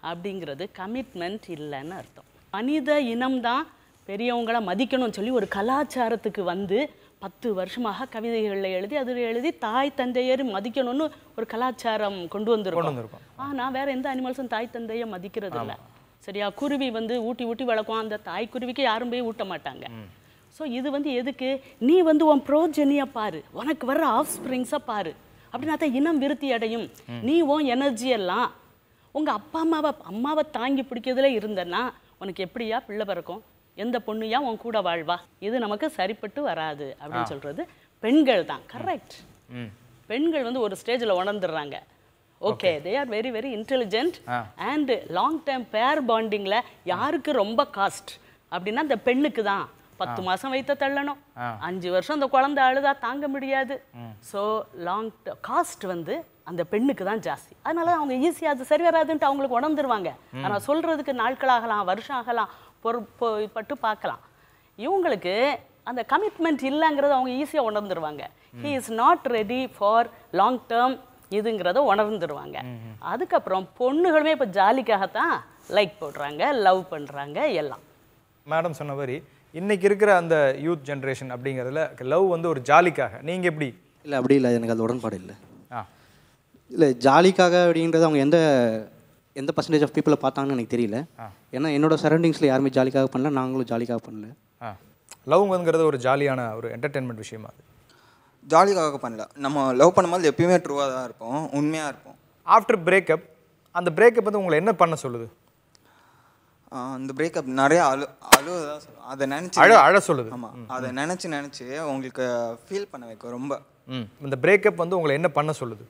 அப்படிங்கிறது கமிட்மெண்ட் இல்லைன்னு அர்த்தம் மனித இனம்தான் பெரியவங்கள மதிக்கணும்னு சொல்லி ஒரு கலாச்சாரத்துக்கு வந்து பத்து வருஷமாக கவிதைகளில் எழுதி அதில் எழுதி தாய் தந்தையர் மதிக்கணும்னு ஒரு கலாச்சாரம் கொண்டு வந்திருக்கோம் வந்திருக்கோம். ஆனால் வேற எந்த அனிமல்ஸும் தாய் தந்தையை மதிக்கிறது இல்லை சரியா குருவி வந்து ஊட்டி ஊட்டி வளர்க்கும் அந்த தாய் குருவிக்கு யாரும் போய் ஊட்ட மாட்டாங்க ஸோ இது வந்து எதுக்கு நீ வந்து உன் ப்ரோஜனியை பாரு உனக்கு வர்ற ஆஃப் ஸ்ப்ரிங்ஸை பாரு அப்படின்னா தான் இனம் விருத்தி அடையும் நீ உன் எனர்ஜி எல்லாம் உங்கள் அப்பா அம்மாவை அம்மாவை தாங்கி பிடிக்கிறதுல இருந்தன்னா உனக்கு எப்படியா பிள்ளை பிறக்கும் எந்த பொண்ணுயா உன் கூட வாழ்வா இது நமக்கு சரிப்பட்டு வராது அப்படின்னு சொல்றது பெண்கள் தான் கரெக்ட் பெண்கள் வந்து ஒரு ஸ்டேஜில் உணர்ந்துடுறாங்க okay they are very very intelligent and long term pair பாண்டிங்கில் யாருக்கு ரொம்ப காஸ்ட் அப்படின்னா அந்த பெண்ணுக்கு தான் பத்து மாசம் வைத்த தள்ளணும் அஞ்சு வருஷம் அந்த குழந்தை அழுதா தாங்க முடியாது ஸோ லாங் காஸ்ட் வந்து அந்த பெண்ணுக்கு தான் ஜாஸ்தி அதனால அவங்க ஈஸியாக அது சரி வராதுன்ட்டு அவங்களுக்கு உணர்ந்துருவாங்க ஆனால் சொல்றதுக்கு நாட்கள் ஆகலாம் வருஷம் ஆகலாம் பொறு பொ- பட்டு பார்க்கலாம் இவங்களுக்கு அந்த கமிட்மெண்ட் இல்லைங்கிறத அவங்க ஈஸியாக உணர்ந்துருவாங்க he is not ready for long term இதுங்கிறத உணர்ந்துருவாங்க அதுக்கப்புறம் பொண்ணுகளுமே இப்போ ஜாலிக்காகத்தான் லைக் போடுறாங்க லவ் பண்ணுறாங்க எல்லாம் மேடம் சொன்ன மாதிரி இன்னைக்கு இருக்கிற அந்த யூத் ஜென்ரேஷன் அப்படிங்கிறதுல லவ் வந்து ஒரு ஜாலிக்காக நீங்க எப்படி இல்லை அப்படி இல்லை எனக்கு அது உடன்பாடு இல்லை ஆ இல்லை ஜாலிக்காக அப்படின்றது அவங்க எந்த எந்த பர்சன்டேஜ் ஆஃப் பீப்புளை பார்த்தாங்கன்னு எனக்கு தெரியல ஏன்னா என்னோட சரௌண்டிங்ஸில் யாருமே ஜாலிக்காக பண்ணல நாங்களும் ஜாலிக்காக பண்ணல ஆ லவ்ங்கிறது ஒரு ஜாலியான ஒரு என்டர்டெயின்மெண்ட் விஷயமா அது ஜாலிக்காக பண்ணல நம்ம லவ் பண்ணும்போது எப்பயுமே ட்ரூவாக தான் இருப்போம் உண்மையாக இருப்போம் ஆஃப்டர் பிரேக்கப் அந்த பிரேக்கப் வந்து உங்களை என்ன பண்ண சொல்லுது ஆஹ் அந்த பிரேக்கப் நிறைய அழு அழுவதான் சொல்லுவோம் அதை நினச்சி அழ அழ சொல்லுது ஆமாம் அதை நினச்சி நினச்சி உங்களுக்கு ஃபீல் பண்ண வைக்கும் ரொம்ப ம் இந்த பிரேக்கப் வந்து உங்களை என்ன பண்ண சொல்லுது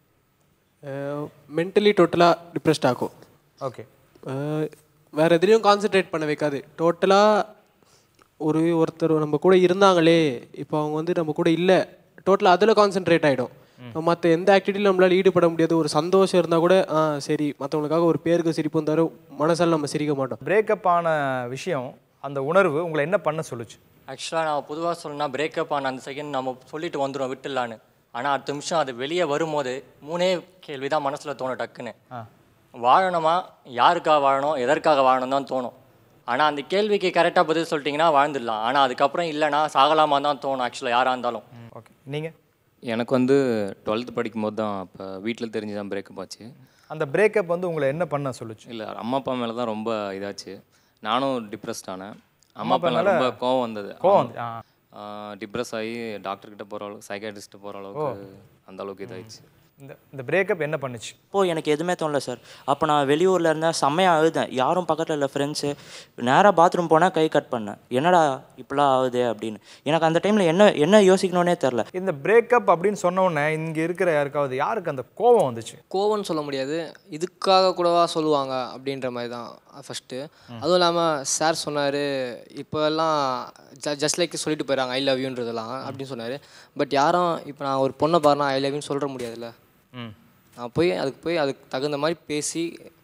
மென்டலி டோட்டலாக டிப்ரெஸ்ட் ஆகும் ஓகே அஹ் வேற எதுலேயும் கான்சென்ட்ரேட் பண்ண வைக்காது டோட்டலாக ஒரு ஒருத்தர் நம்ம கூட இருந்தாங்களே இப்போ அவங்க வந்து நம்ம கூட இல்லை டோட்டலாக அதில் கான்சென்ட்ரேட் ஆகிடும் மற்ற எந்த ஆக்டிவிட்டியிலும் நம்மளால ஈடுபட முடியாது ஒரு சந்தோஷம் இருந்தால் கூட ஆ சரி மற்றவங்களுக்காக ஒரு பேருக்கு சிரிப்பு வந்தாலும் மனசால நம்ம சிரிக்க மாட்டோம் பிரேக்கப் ஆன விஷயம் அந்த உணர்வு உங்களை என்ன பண்ண சொல்லுச்சு ஆக்சுவலாக நான் பொதுவாக சொல்லணும்னா பிரேக்கப் ஆன அந்த செகண்ட் நம்ம சொல்லிட்டு வந்துடும் விட்டுலான்னு ஆனால் அடுத்த நிமிஷம் அது வெளியே வரும்போது மூணே கேள்வி தான் மனசில் தோணும் டக்குன்னு வாழணுமா யாருக்காக வாழணும் எதற்காக வாழணும் தான் தோணும் ஆனால் அந்த கேள்விக்கு கரெக்டாக பதில் சொல்லிட்டீங்கன்னா வாழ்ந்துடலாம் ஆனால் அதுக்கப்புறம் இல்லைனா சாகலாமா தான் தோணும் ஆக்சுவலாக யாராக இருந்தாலும் ஓகே நீங்கள் எனக்கு வந்து டுவெல்த் படிக்கும்போது தான் அப்போ வீட்டில் தெரிஞ்சு தான் பிரேக்கப் ஆச்சு அந்த பிரேக்கப் வந்து உங்களை என்ன பண்ண சொல்லுச்சு இல்லை அம்மா அப்பா மேலே தான் ரொம்ப இதாச்சு நானும் டிப்ரெஸ்ட் ஆனேன் அம்மா அம்மா அப்பா அப்பா மேல ரொம்ப கோவம் வந்தது கோவம் வந்து- ஆ. டிப்ரெஸ் ஆகி டாக்டர் கிட்ட போகிற அளவுக்கு சைக்காட்ரிஸ்ட் போகிற அளவுக்கு அந்த அளவுக்கு இதாயிடுச்சு இந்த இந்த பிரேக்கப் என்ன பண்ணுச்சு அப்போது எனக்கு எதுவுமே தோணல சார் அப்போ நான் வெளியூரில் இருந்தேன் செம்மையாக அழுதேன் யாரும் பக்கத்தில் இல்லை ஃப்ரெண்ட்ஸு நேராக பாத்ரூம் போனால் கை கட் பண்ணேன் என்னடா இப்படிலாம் ஆகுது அப்படின்னு எனக்கு அந்த டைமில் என்ன என்ன யோசிக்கணுன்னே தெரில இந்த பிரேக்கப் அப்படின்னு சொன்ன உடனே இங்கே இருக்கிற யாருக்காவது யாருக்கு அந்த கோவம் வந்துச்சு கோவம்னு சொல்ல முடியாது இதுக்காக கூடவா சொல்லுவாங்க அப்படின்ற மாதிரி தான் ஃபஸ்ட்டு அதுவும் இல்லாமல் சார் சொன்னார் இப்போல்லாம் ஜ ஜஸ்ட் லைக் சொல்லிட்டு போயிடறாங்க ஐ லவ் யூன்றதெல்லாம் அப்படின்னு சொன்னார் பட் யாரும் இப்போ நான் ஒரு பொண்ணை பாருனா ஐ லவ் யூன்னு சொல்கிற முடியாதுல்ல ம் நான் போய் அதுக்கு போய் அதுக்கு தகுந்த மாதிரி பேசி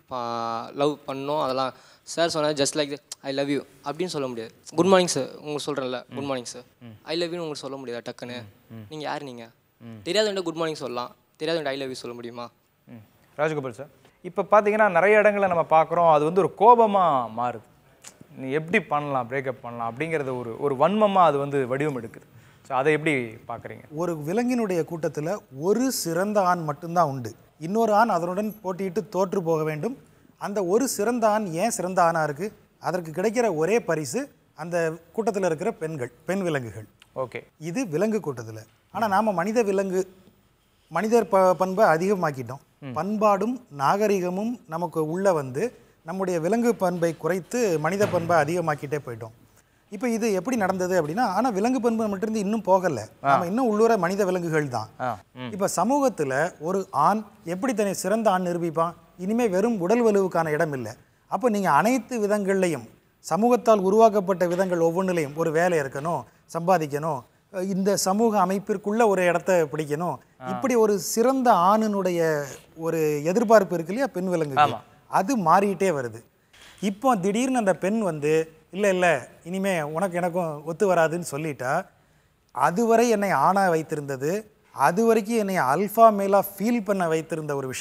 லவ் பண்ணோம் அதெல்லாம் சார் சொன்னார் just like I love you அப்படின்னு சொல்ல முடியாது குட் மார்னிங் சார் உங்களுக்கு சொல்கிறேன்ல good morning sir I love யூன்னு உங்களுக்கு சொல்ல முடியாதா டக்குன்னு நீங்கள் யார் நீங்கள் தெரியாதவன்ட்ட குட் மார்னிங் சொல்லலாம் தெரியாதவன்ட்ட ஐ லவ் யூ சொல்ல முடியுமா ம் ராஜகோபால் சார் இப்போ பார்த்தீங்கன்னா நிறைய இடங்களில் நம்ம பார்க்குறோம் அது வந்து ஒரு கோபமாக மாறுது நீ எப்படி பண்ணலாம் பிரேக்கப் பண்ணலாம் அப்படிங்கிறது ஒரு ஒரு வன்மமாக அது வந்து வடிவம் எடுக்குது ஸோ அதை எப்படி பார்க்குறீங்க ஒரு விலங்கினுடைய கூட்டத்தில் ஒரு சிறந்த ஆண் மட்டும்தான் உண்டு இன்னொரு ஆண் அதனுடன் போட்டியிட்டு தோற்று போக வேண்டும் அந்த ஒரு சிறந்த ஆண் ஏன் சிறந்த ஆணாக இருக்குது அதற்கு கிடைக்கிற ஒரே பரிசு அந்த கூட்டத்தில் இருக்கிற பெண்கள் பெண் விலங்குகள் ஓகே இது விலங்கு கூட்டத்தில் ஆனால் நாம் மனித விலங்கு மனிதர் ப பண்பை அதிகமாக்கிட்டோம் பண்பாடும் நாகரிகமும் நமக்கு உள்ள வந்து நம்முடைய விலங்கு பண்பை குறைத்து மனித பண்பை அதிகமாக்கிட்டே போயிட்டோம் இப்போ இது எப்படி நடந்தது அப்படின்னா ஆனால் விலங்கு பண்பு மட்டும் இன்னும் போகலை நம்ம இன்னும் உள்ளூர மனித விலங்குகள் தான் இப்போ சமூகத்தில் ஒரு ஆண் எப்படி தன்னை சிறந்த ஆண் நிரூபிப்பான் இனிமே வெறும் உடல் வலுவுக்கான இடம் இல்லை அப்போ நீங்கள் அனைத்து விதங்கள்லையும் சமூகத்தால் உருவாக்கப்பட்ட விதங்கள் ஒவ்வொன்றிலையும் ஒரு வேலை இருக்கணும் சம்பாதிக்கணும் அஹ் இந்த சமூக அமைப்பிற்குள்ள ஒரு இடத்த பிடிக்கணும் இப்படி ஒரு சிறந்த ஆணினுடைய ஒரு எதிர்பார்ப்பு இருக்கு இல்லையா பெண் விலங்கு அது மாறிட்டே வருது இப்போ திடீர்னு அந்த பெண் வந்து இல்லை இல்லை இனிமே உனக்கு எனக்கும் ஒத்து வராதுன்னு சொல்லிட்டா அதுவரை என்னை ஆணா வைத்திருந்தது அது வரைக்கும் என்னை அல்ஃபா மேலா ஃபீல் பண்ண வைத்திருந்த ஒரு விஷயம்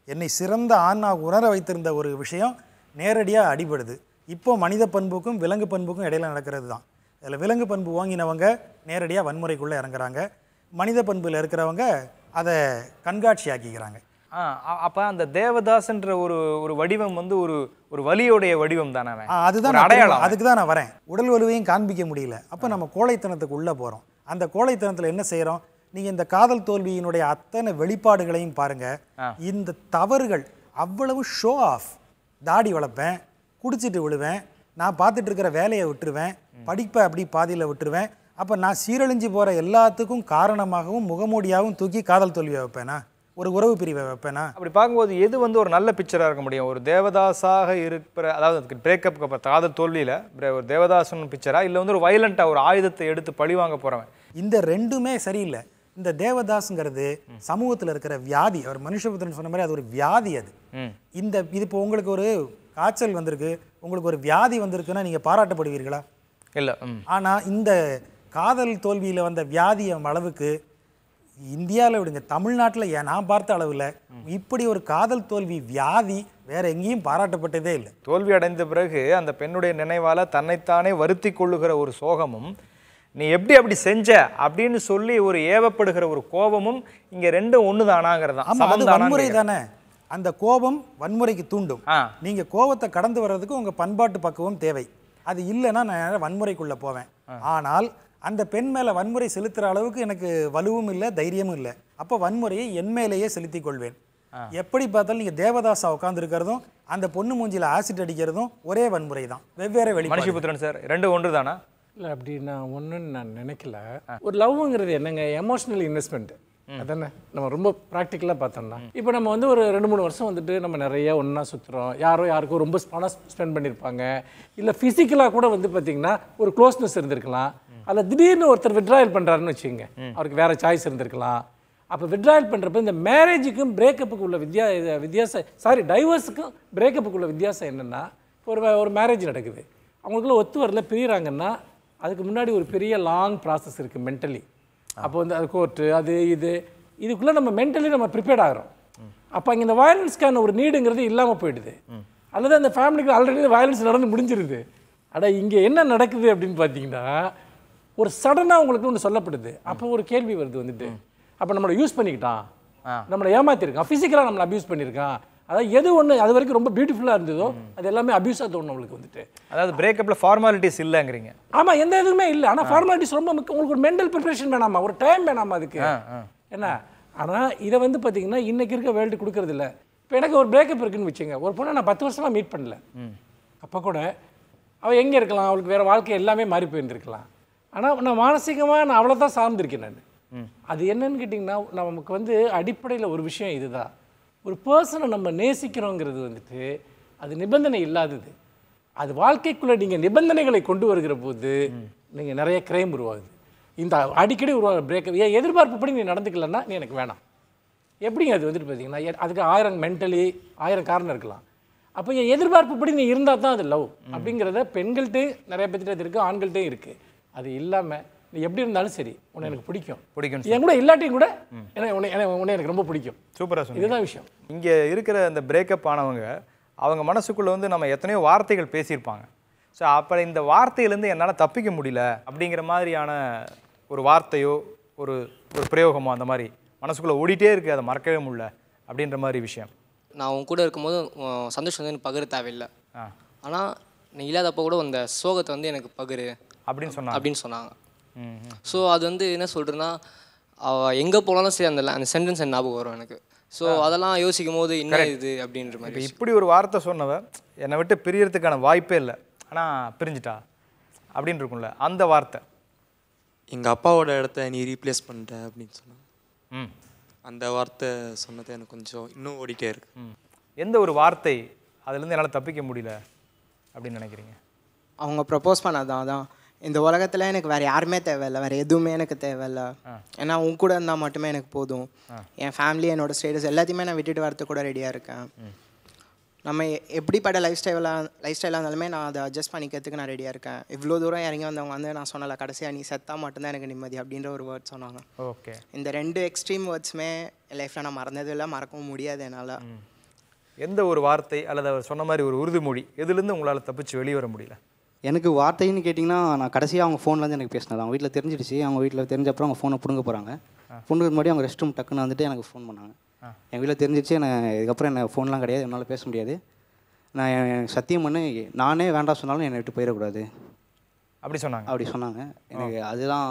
என்னை சிறந்த ஆணாக உணர வைத்திருந்த ஒரு விஷயம் நேரடியாக அடிபடுது இப்போ மனித பண்புக்கும் விலங்கு பண்புக்கும் இடையில நடக்கிறது தான் இதில் விலங்கு பண்பு வாங்கினவங்க நேரடியாக வன்முறைக்குள்ளே இறங்குறாங்க மனித பண்பில் இருக்கிறவங்க அதை கண்காட்சி ஆக்கிக்கிறாங்க ஆ அப்போ அந்த தேவதாஸ்ன்ற ஒரு ஒரு வடிவம் வந்து ஒரு ஒரு வலியோடைய வடிவம் தானே அவன் ஆ, அதுதான் ஒரு நான் அடையாளம் திரும்ப- அதுக்கு தான் நான் வரேன் உடல் வலுவையும் காண்பிக்க முடியல அப்போ நம்ம கோழைத்தனத்துக்கு உள்ளே போகிறோம் அந்த கோழைத்தனத்தில் என்ன செய்கிறோம் நீங்கள் இந்த காதல் தோல்வியினுடைய அத்தனை வெளிப்பாடுகளையும் பாருங்க இந்த தவறுகள் அவ்வளவு ஷோ ஆஃப் தாடி வளர்ப்பேன் குடிச்சிட்டு விழுவேன் நான் பார்த்துட்டு இருக்கிற வேலையை விட்டுருவேன் படிப்பை அப்படி பாதியில் விட்டுருவேன் அப்போ நான் சீரழிஞ்சு போகிற எல்லாத்துக்கும் காரணமாகவும் முகமூடியாகவும் தூக்கி காதல் தோல்வியை வைப்பேனா ஒரு உறவு பிரிவை வைப்பேனா அப்படி பார்க்கும்போது எது வந்து ஒரு நல்ல பிக்சராக இருக்க முடியும் ஒரு தேவதாஸாக இருக்கிற அதாவது பிரேக்கப் அப்புறம் காதல் தோல்வியில் ஒரு தேவதாசன் பிக்சரா இல்லை வந்து ஒரு வயலண்ட்டாக ஒரு ஆயுதத்தை எடுத்து பழி வாங்க போகிறவன் இந்த ரெண்டுமே சரியில்லை இந்த தேவதாஸ்ங்கிறது சமூகத்தில் இருக்கிற வியாதி அவர் மனுஷபுத்திரன் சொன்ன மாதிரி அது ஒரு வியாதி அது ம் இந்த இது இப்போ உங்களுக்கு ஒரு காய்ச்சல் வந்திருக்கு உங்களுக்கு ஒரு வியாதி வந்திருக்குன்னா நீங்கள் பாராட்டப்படுவீர்களா இல்லை ம் ஆனால் இந்த காதல் தோல்வியில் வந்த வியாதி அளவுக்கு இந்தியாவில் விடுங்க தமிழ்நாட்டில் ஏன் நான் பார்த்த அளவில் இப்படி ஒரு காதல் தோல்வி வியாதி வேற எங்கேயும் பாராட்டப்பட்டதே இல்லை தோல்வி அடைந்த பிறகு அந்த பெண்ணுடைய நினைவால தன்னைத்தானே வருத்தி கொள்ளுகிற ஒரு சோகமும் நீ எப்படி அப்படி செஞ்ச அப்படின்னு சொல்லி ஒரு ஏவப்படுகிற ஒரு கோபமும் இங்க ரெண்டும் ஒன்று தானாங்கிறது தான் ஆமா அது சமம் வன்முறை தானாங்கிறது. தானே அந்த கோபம் வன்முறைக்கு தூண்டும் நீங்க கோபத்தை கடந்து வர்றதுக்கு உங்க பண்பாட்டு பக்குவம் தேவை அது இல்லைன்னா நான் வன்முறைக்குள்ள போவேன் ஆனால் அந்த பெண் மேல வன்முறை செலுத்துற அளவுக்கு எனக்கு வலுவும் இல்லை தைரியமும் இல்லை அப்போ வன்முறையை என் மேலேயே செலுத்திக் கொள்வேன் எப்படி பார்த்தாலும் நீங்க தேவதாசா உட்காந்துருக்கிறதும் அந்த பொண்ணு மூஞ்சில ஆசிட் அடிக்கிறதும் ஒரே வன்முறை தான் வெவ்வேறு வெளி மனுஷபுத்திரன் சார் ரெண்டு ஒன்று தானா இல்லை அப்படி நான் ஒன்றுன்னு நான் நினைக்கல ஒரு லவ்ங்கிறது என்னங்க எமோஷனல் இன்வெஸ்ட்மெண்ட் அதானே நம்ம ரொம்ப ப்ராக்டிக்கலாக பார்த்தோம்னா இப்போ நம்ம வந்து ஒரு ரெண்டு மூணு வருஷம் வந்துட்டு நம்ம நிறைய ஒன்றா சுற்றுறோம் யாரோ யாருக்கோ ரொம்ப பணம் ஸ்பெண்ட் பண்ணியிருப்பாங்க இல்லை ஃபிசிக்கலாக கூட வந்து பார்த்தீங்கன்னா ஒரு க்ளோஸ்னஸ் இருந்திருக்கலாம் அதில் திடீர்னு ஒருத்தர் விட்ராயல் பண்ணுறாருன்னு வச்சுக்கோங்க அவருக்கு வேறு சாய்ஸ் இருந்திருக்கலாம் அப்போ விட்ராயல் பண்ணுறப்ப இந்த மேரேஜுக்கும் பிரேக்கப்புக்கு உள்ள வித்தியா இது வித்தியாசம் சாரி டைவர்ஸுக்கும் பிரேக்கப்புக்கு உள்ள வித்தியாசம் என்னென்னா ஒரு ஒரு மேரேஜ் நடக்குது அவங்களுக்குள்ள ஒத்து வரல பிரியிறாங்கன்னா அதுக்கு முன்னாடி ஒரு பெரிய லாங் ப்ராசஸ் இருக்குது மென்டலி அப்போ வந்து அது கோர்ட்டு அது இது இதுக்குள்ளே நம்ம மென்டலி நம்ம ப்ரிப்பேர்ட் ஆகிறோம் அப்போ அங்கே இந்த வயலன்ஸ்க்கான ஒரு நீடுங்கிறது இல்லாமல் போயிடுது அல்லது அந்த ஃபேமிலிக்கு ஆல்ரெடி வயலன்ஸ் நடந்து முடிஞ்சிருது அட இங்கே என்ன நடக்குது அப்படின்னு பார்த்தீங்கன்னா ஒரு சடனாக உங்களுக்கு ஒன்று சொல்லப்படுது அப்போ ஒரு கேள்வி வருது வந்துட்டு அப்போ நம்மளை யூஸ் பண்ணிக்கிட்டான் நம்மளை ஏமாத்திருக்கான் ஃபிசிக்கலாக நம்மளை அபியூஸ் பண்ணியிருக்கான் அதாவது எது ஒன்று அது வரைக்கும் ரொம்ப பியூட்டிஃபுல்லாக இருந்ததோ அது எல்லாமே அபியூஸாக தோணும் நம்மளுக்கு வந்துட்டு அதாவது பிரேக்கப்பில் ஃபார்மாலிட்டிஸ் இல்லைங்கிறீங்க ஆமாம் எந்த இதுவுமே இல்லை ஆனால் ஃபார்மாலிட்டிஸ் ரொம்ப முக்கியம் உங்களுக்கு ஒரு மென்டல் ப்ரிப்பரேஷன் வேணாமா ஒரு டைம் வேணாமா அதுக்கு ஆ, ஆ. என்ன ஆனால் இதை வந்து பார்த்தீங்கன்னா இன்னைக்கு இருக்க வேர்ல்டு கொடுக்கறது இல்ல இப்போ எனக்கு ஒரு பிரேக்கப் இருக்குன்னு வச்சுங்க ஒரு பொண்ணை நான் பத்து வருஷமா மீட் பண்ணல அப்போ கூட அவள் எங்கே இருக்கலாம் அவளுக்கு வேறு வாழ்க்கை எல்லாமே மாறி போயிருந்துருக்கலாம் ஆனால் நான் மானசீகமாக நான் அவ்வளோ தான் சார்ந்திருக்கேன் நான் அது என்னன்னு கேட்டிங்கன்னா நமக்கு வந்து அடிப்படையில் ஒரு விஷயம் இதுதான் ஒரு பர்சனை நம்ம நேசிக்கிறோங்கிறது வந்துட்டு அது நிபந்தனை இல்லாதது அது வாழ்க்கைக்குள்ளே நீங்கள் நிபந்தனைகளை கொண்டு வருகிற போது நீங்கள் நிறைய கிரைம் உருவாகுது இந்த அடிக்கடி உருவாக பிரேக்கப் ஏன் எதிர்பார்ப்புப்படி நீ நடந்துக்கலன்னா நீ எனக்கு வேணாம் எப்படிங்க அது வந்துட்டு பார்த்தீங்கன்னா எ- அதுக்கு ஆயிரம் மென்டலி ஆயிரம் காரணம் இருக்கலாம் அப்போ என் எதிர்பார்ப்புப்படி நீ இருந்தால் தான் அது லவ் அப்படிங்கிறத பெண்கள்கிட்டையும் நிறைய பேர்த்திட்ட இருக்குது ஆண்கள்கிட்டையும் இருக்குது அது இல்லாமல் நீ எப்படி இருந்தாலும் சரி உன்னை எனக்கு பிடிக்கும் பிடிக்கும் என் கூட இல்லாட்டியும் கூட எனக்கு உன்னை எனக்கு- உன்னை எனக்கு ரொம்ப பிடிக்கும் சூப்பராக சொன்னீங்க இதுதான் விஷயம் இங்கே இருக்கிற அந்த பிரேக்கப் ஆனவங்க அவங்க மனசுக்குள்ளே வந்து நம்ம எத்தனையோ வார்த்தைகள் பேசியிருப்பாங்க ஸோ அப்போ இந்த வார்த்தையிலேருந்து என்னால் தப்பிக்க முடியல அப்படிங்கிற மாதிரியான ஒரு வார்த்தையோ ஒரு ஒரு பிரயோகமோ அந்த மாதிரி மனசுக்குள்ளே ஓடிட்டே இருக்குது அதை மறக்கவே முடியல அப்படின்ற மாதிரி விஷயம் நான் உன் கூட இருக்கும்போது உன் சந்தோஷம் வந்து எனக்கு பகிர தேவையில்லை ஆ. ஆனால் நீ இல்லாதப்போ கூட அந்த சோகத்தை வந்து எனக்கு பகிரு அப்படின்னு சொன்னாங்க அப்படின்னு சொன்னாங்க ம், ம். ஸோ அது வந்து என்ன சொல்கிறேன்னா அவள் எங்கே போனாலும் சரி அந்த அந்த சென்டென்ஸ் ஞாபகம் வரும் எனக்கு ஸோ அதெல்லாம் யோசிக்கும் போது என்ன Correct. இது அப்படின்ற இப்போ மாதிரி இப்படி ஒரு வார்த்தை சொன்னவ என்னை விட்டு பிரியறதுக்கான வாய்ப்பே இல்லை ஆனால் பிரிஞ்சிட்டா அப்படின்னு இருக்கும்ல அந்த வார்த்தை எங்கள் அப்பாவோட இடத்த நீ ரீப்ளேஸ் பண்ணிட்ட அப்படின்னு சொன்னாங்க ம் அந்த வார்த்தை சொன்னது எனக்கு கொஞ்சம் இன்னும் ஓடிட்டே இருக்கு ம். எந்த ஒரு வார்த்தை அதுலேருந்து என்னால் தப்பிக்க முடியல அப்படின்னு நினைக்கிறீங்க அவங்க ப்ரப்போஸ் பண்ணதான் அதான் இந்த உலகத்தில் எனக்கு வேறு யாருமே தேவையில்ல வேறு எதுவுமே எனக்கு தேவையில்ல ஏன்னா உன் கூட இருந்தால் மட்டுமே எனக்கு போதும் என் ஃபேமிலி என்னோட ஸ்டேட்டஸ் எல்லாத்தையுமே நான் விட்டுட்டு வரதுக்கு கூட ரெடியாக இருக்கேன் நம்ம எ- எப்படிப்பட்ட லைஃப் ஸ்டைலாக லைஃப் ஸ்டைலாக இருந்தாலுமே நான் அதை அட்ஜஸ்ட் பண்ணிக்கிறதுக்கு நான் ரெடியாக இருக்கேன் இவ்வளோ தூரம் இறங்கி வந்தவங்க வந்து நான் சொன்னல கடைசியாக நீ செத்தா மட்டும்தான் எனக்கு நிம்மதி அப்படின்ற ஒரு வேர்ட் சொன்னாங்க ஓகே இந்த ரெண்டு எக்ஸ்ட்ரீம் வேர்ட்ஸுமே என் லைஃப்பில் நான் மறந்ததும் இல்லை மறக்கவும் முடியாது என்னால் எந்த ஒரு வார்த்தை அல்லது அவர் சொன்ன மாதிரி ஒரு உறுதிமொழி எதுலேருந்து உங்களால் தப்பிச்சு வெளியே வர முடியல எனக்கு வார்த்தைன்னு கேட்டிங்கன்னா நான் கடைசியாக அவங்க ஃபோன்லேருந்து எனக்கு பேசினது அவங்க வீட்டில் தெரிஞ்சிடுச்சு அவங்க வீட்டில் தெரிஞ்ச அப்புறம் அவங்க ஃபோனை பிடுங்க போகிறாங்க பிடுங்க முன்னாடி அவங்க ரெஸ்ட் ரூம் டக்குன்னு வந்துட்டு எனக்கு ஃபோன் பண்ணாங்க எங்கள் வீட்டில் தெரிஞ்சிடுச்சு என்ன இதுக்கப்புறம் என்ன ஃபோன்லாம் கிடையாது என்னால் பேச முடியாது நான் என் சத்தியம் பண்ணி நானே வேண்டாம் சொன்னாலும் என்னை விட்டு போயிடக்கூடாது அப்படி சொன்னாங்க அப்படி சொன்னாங்க எனக்கு அதுதான்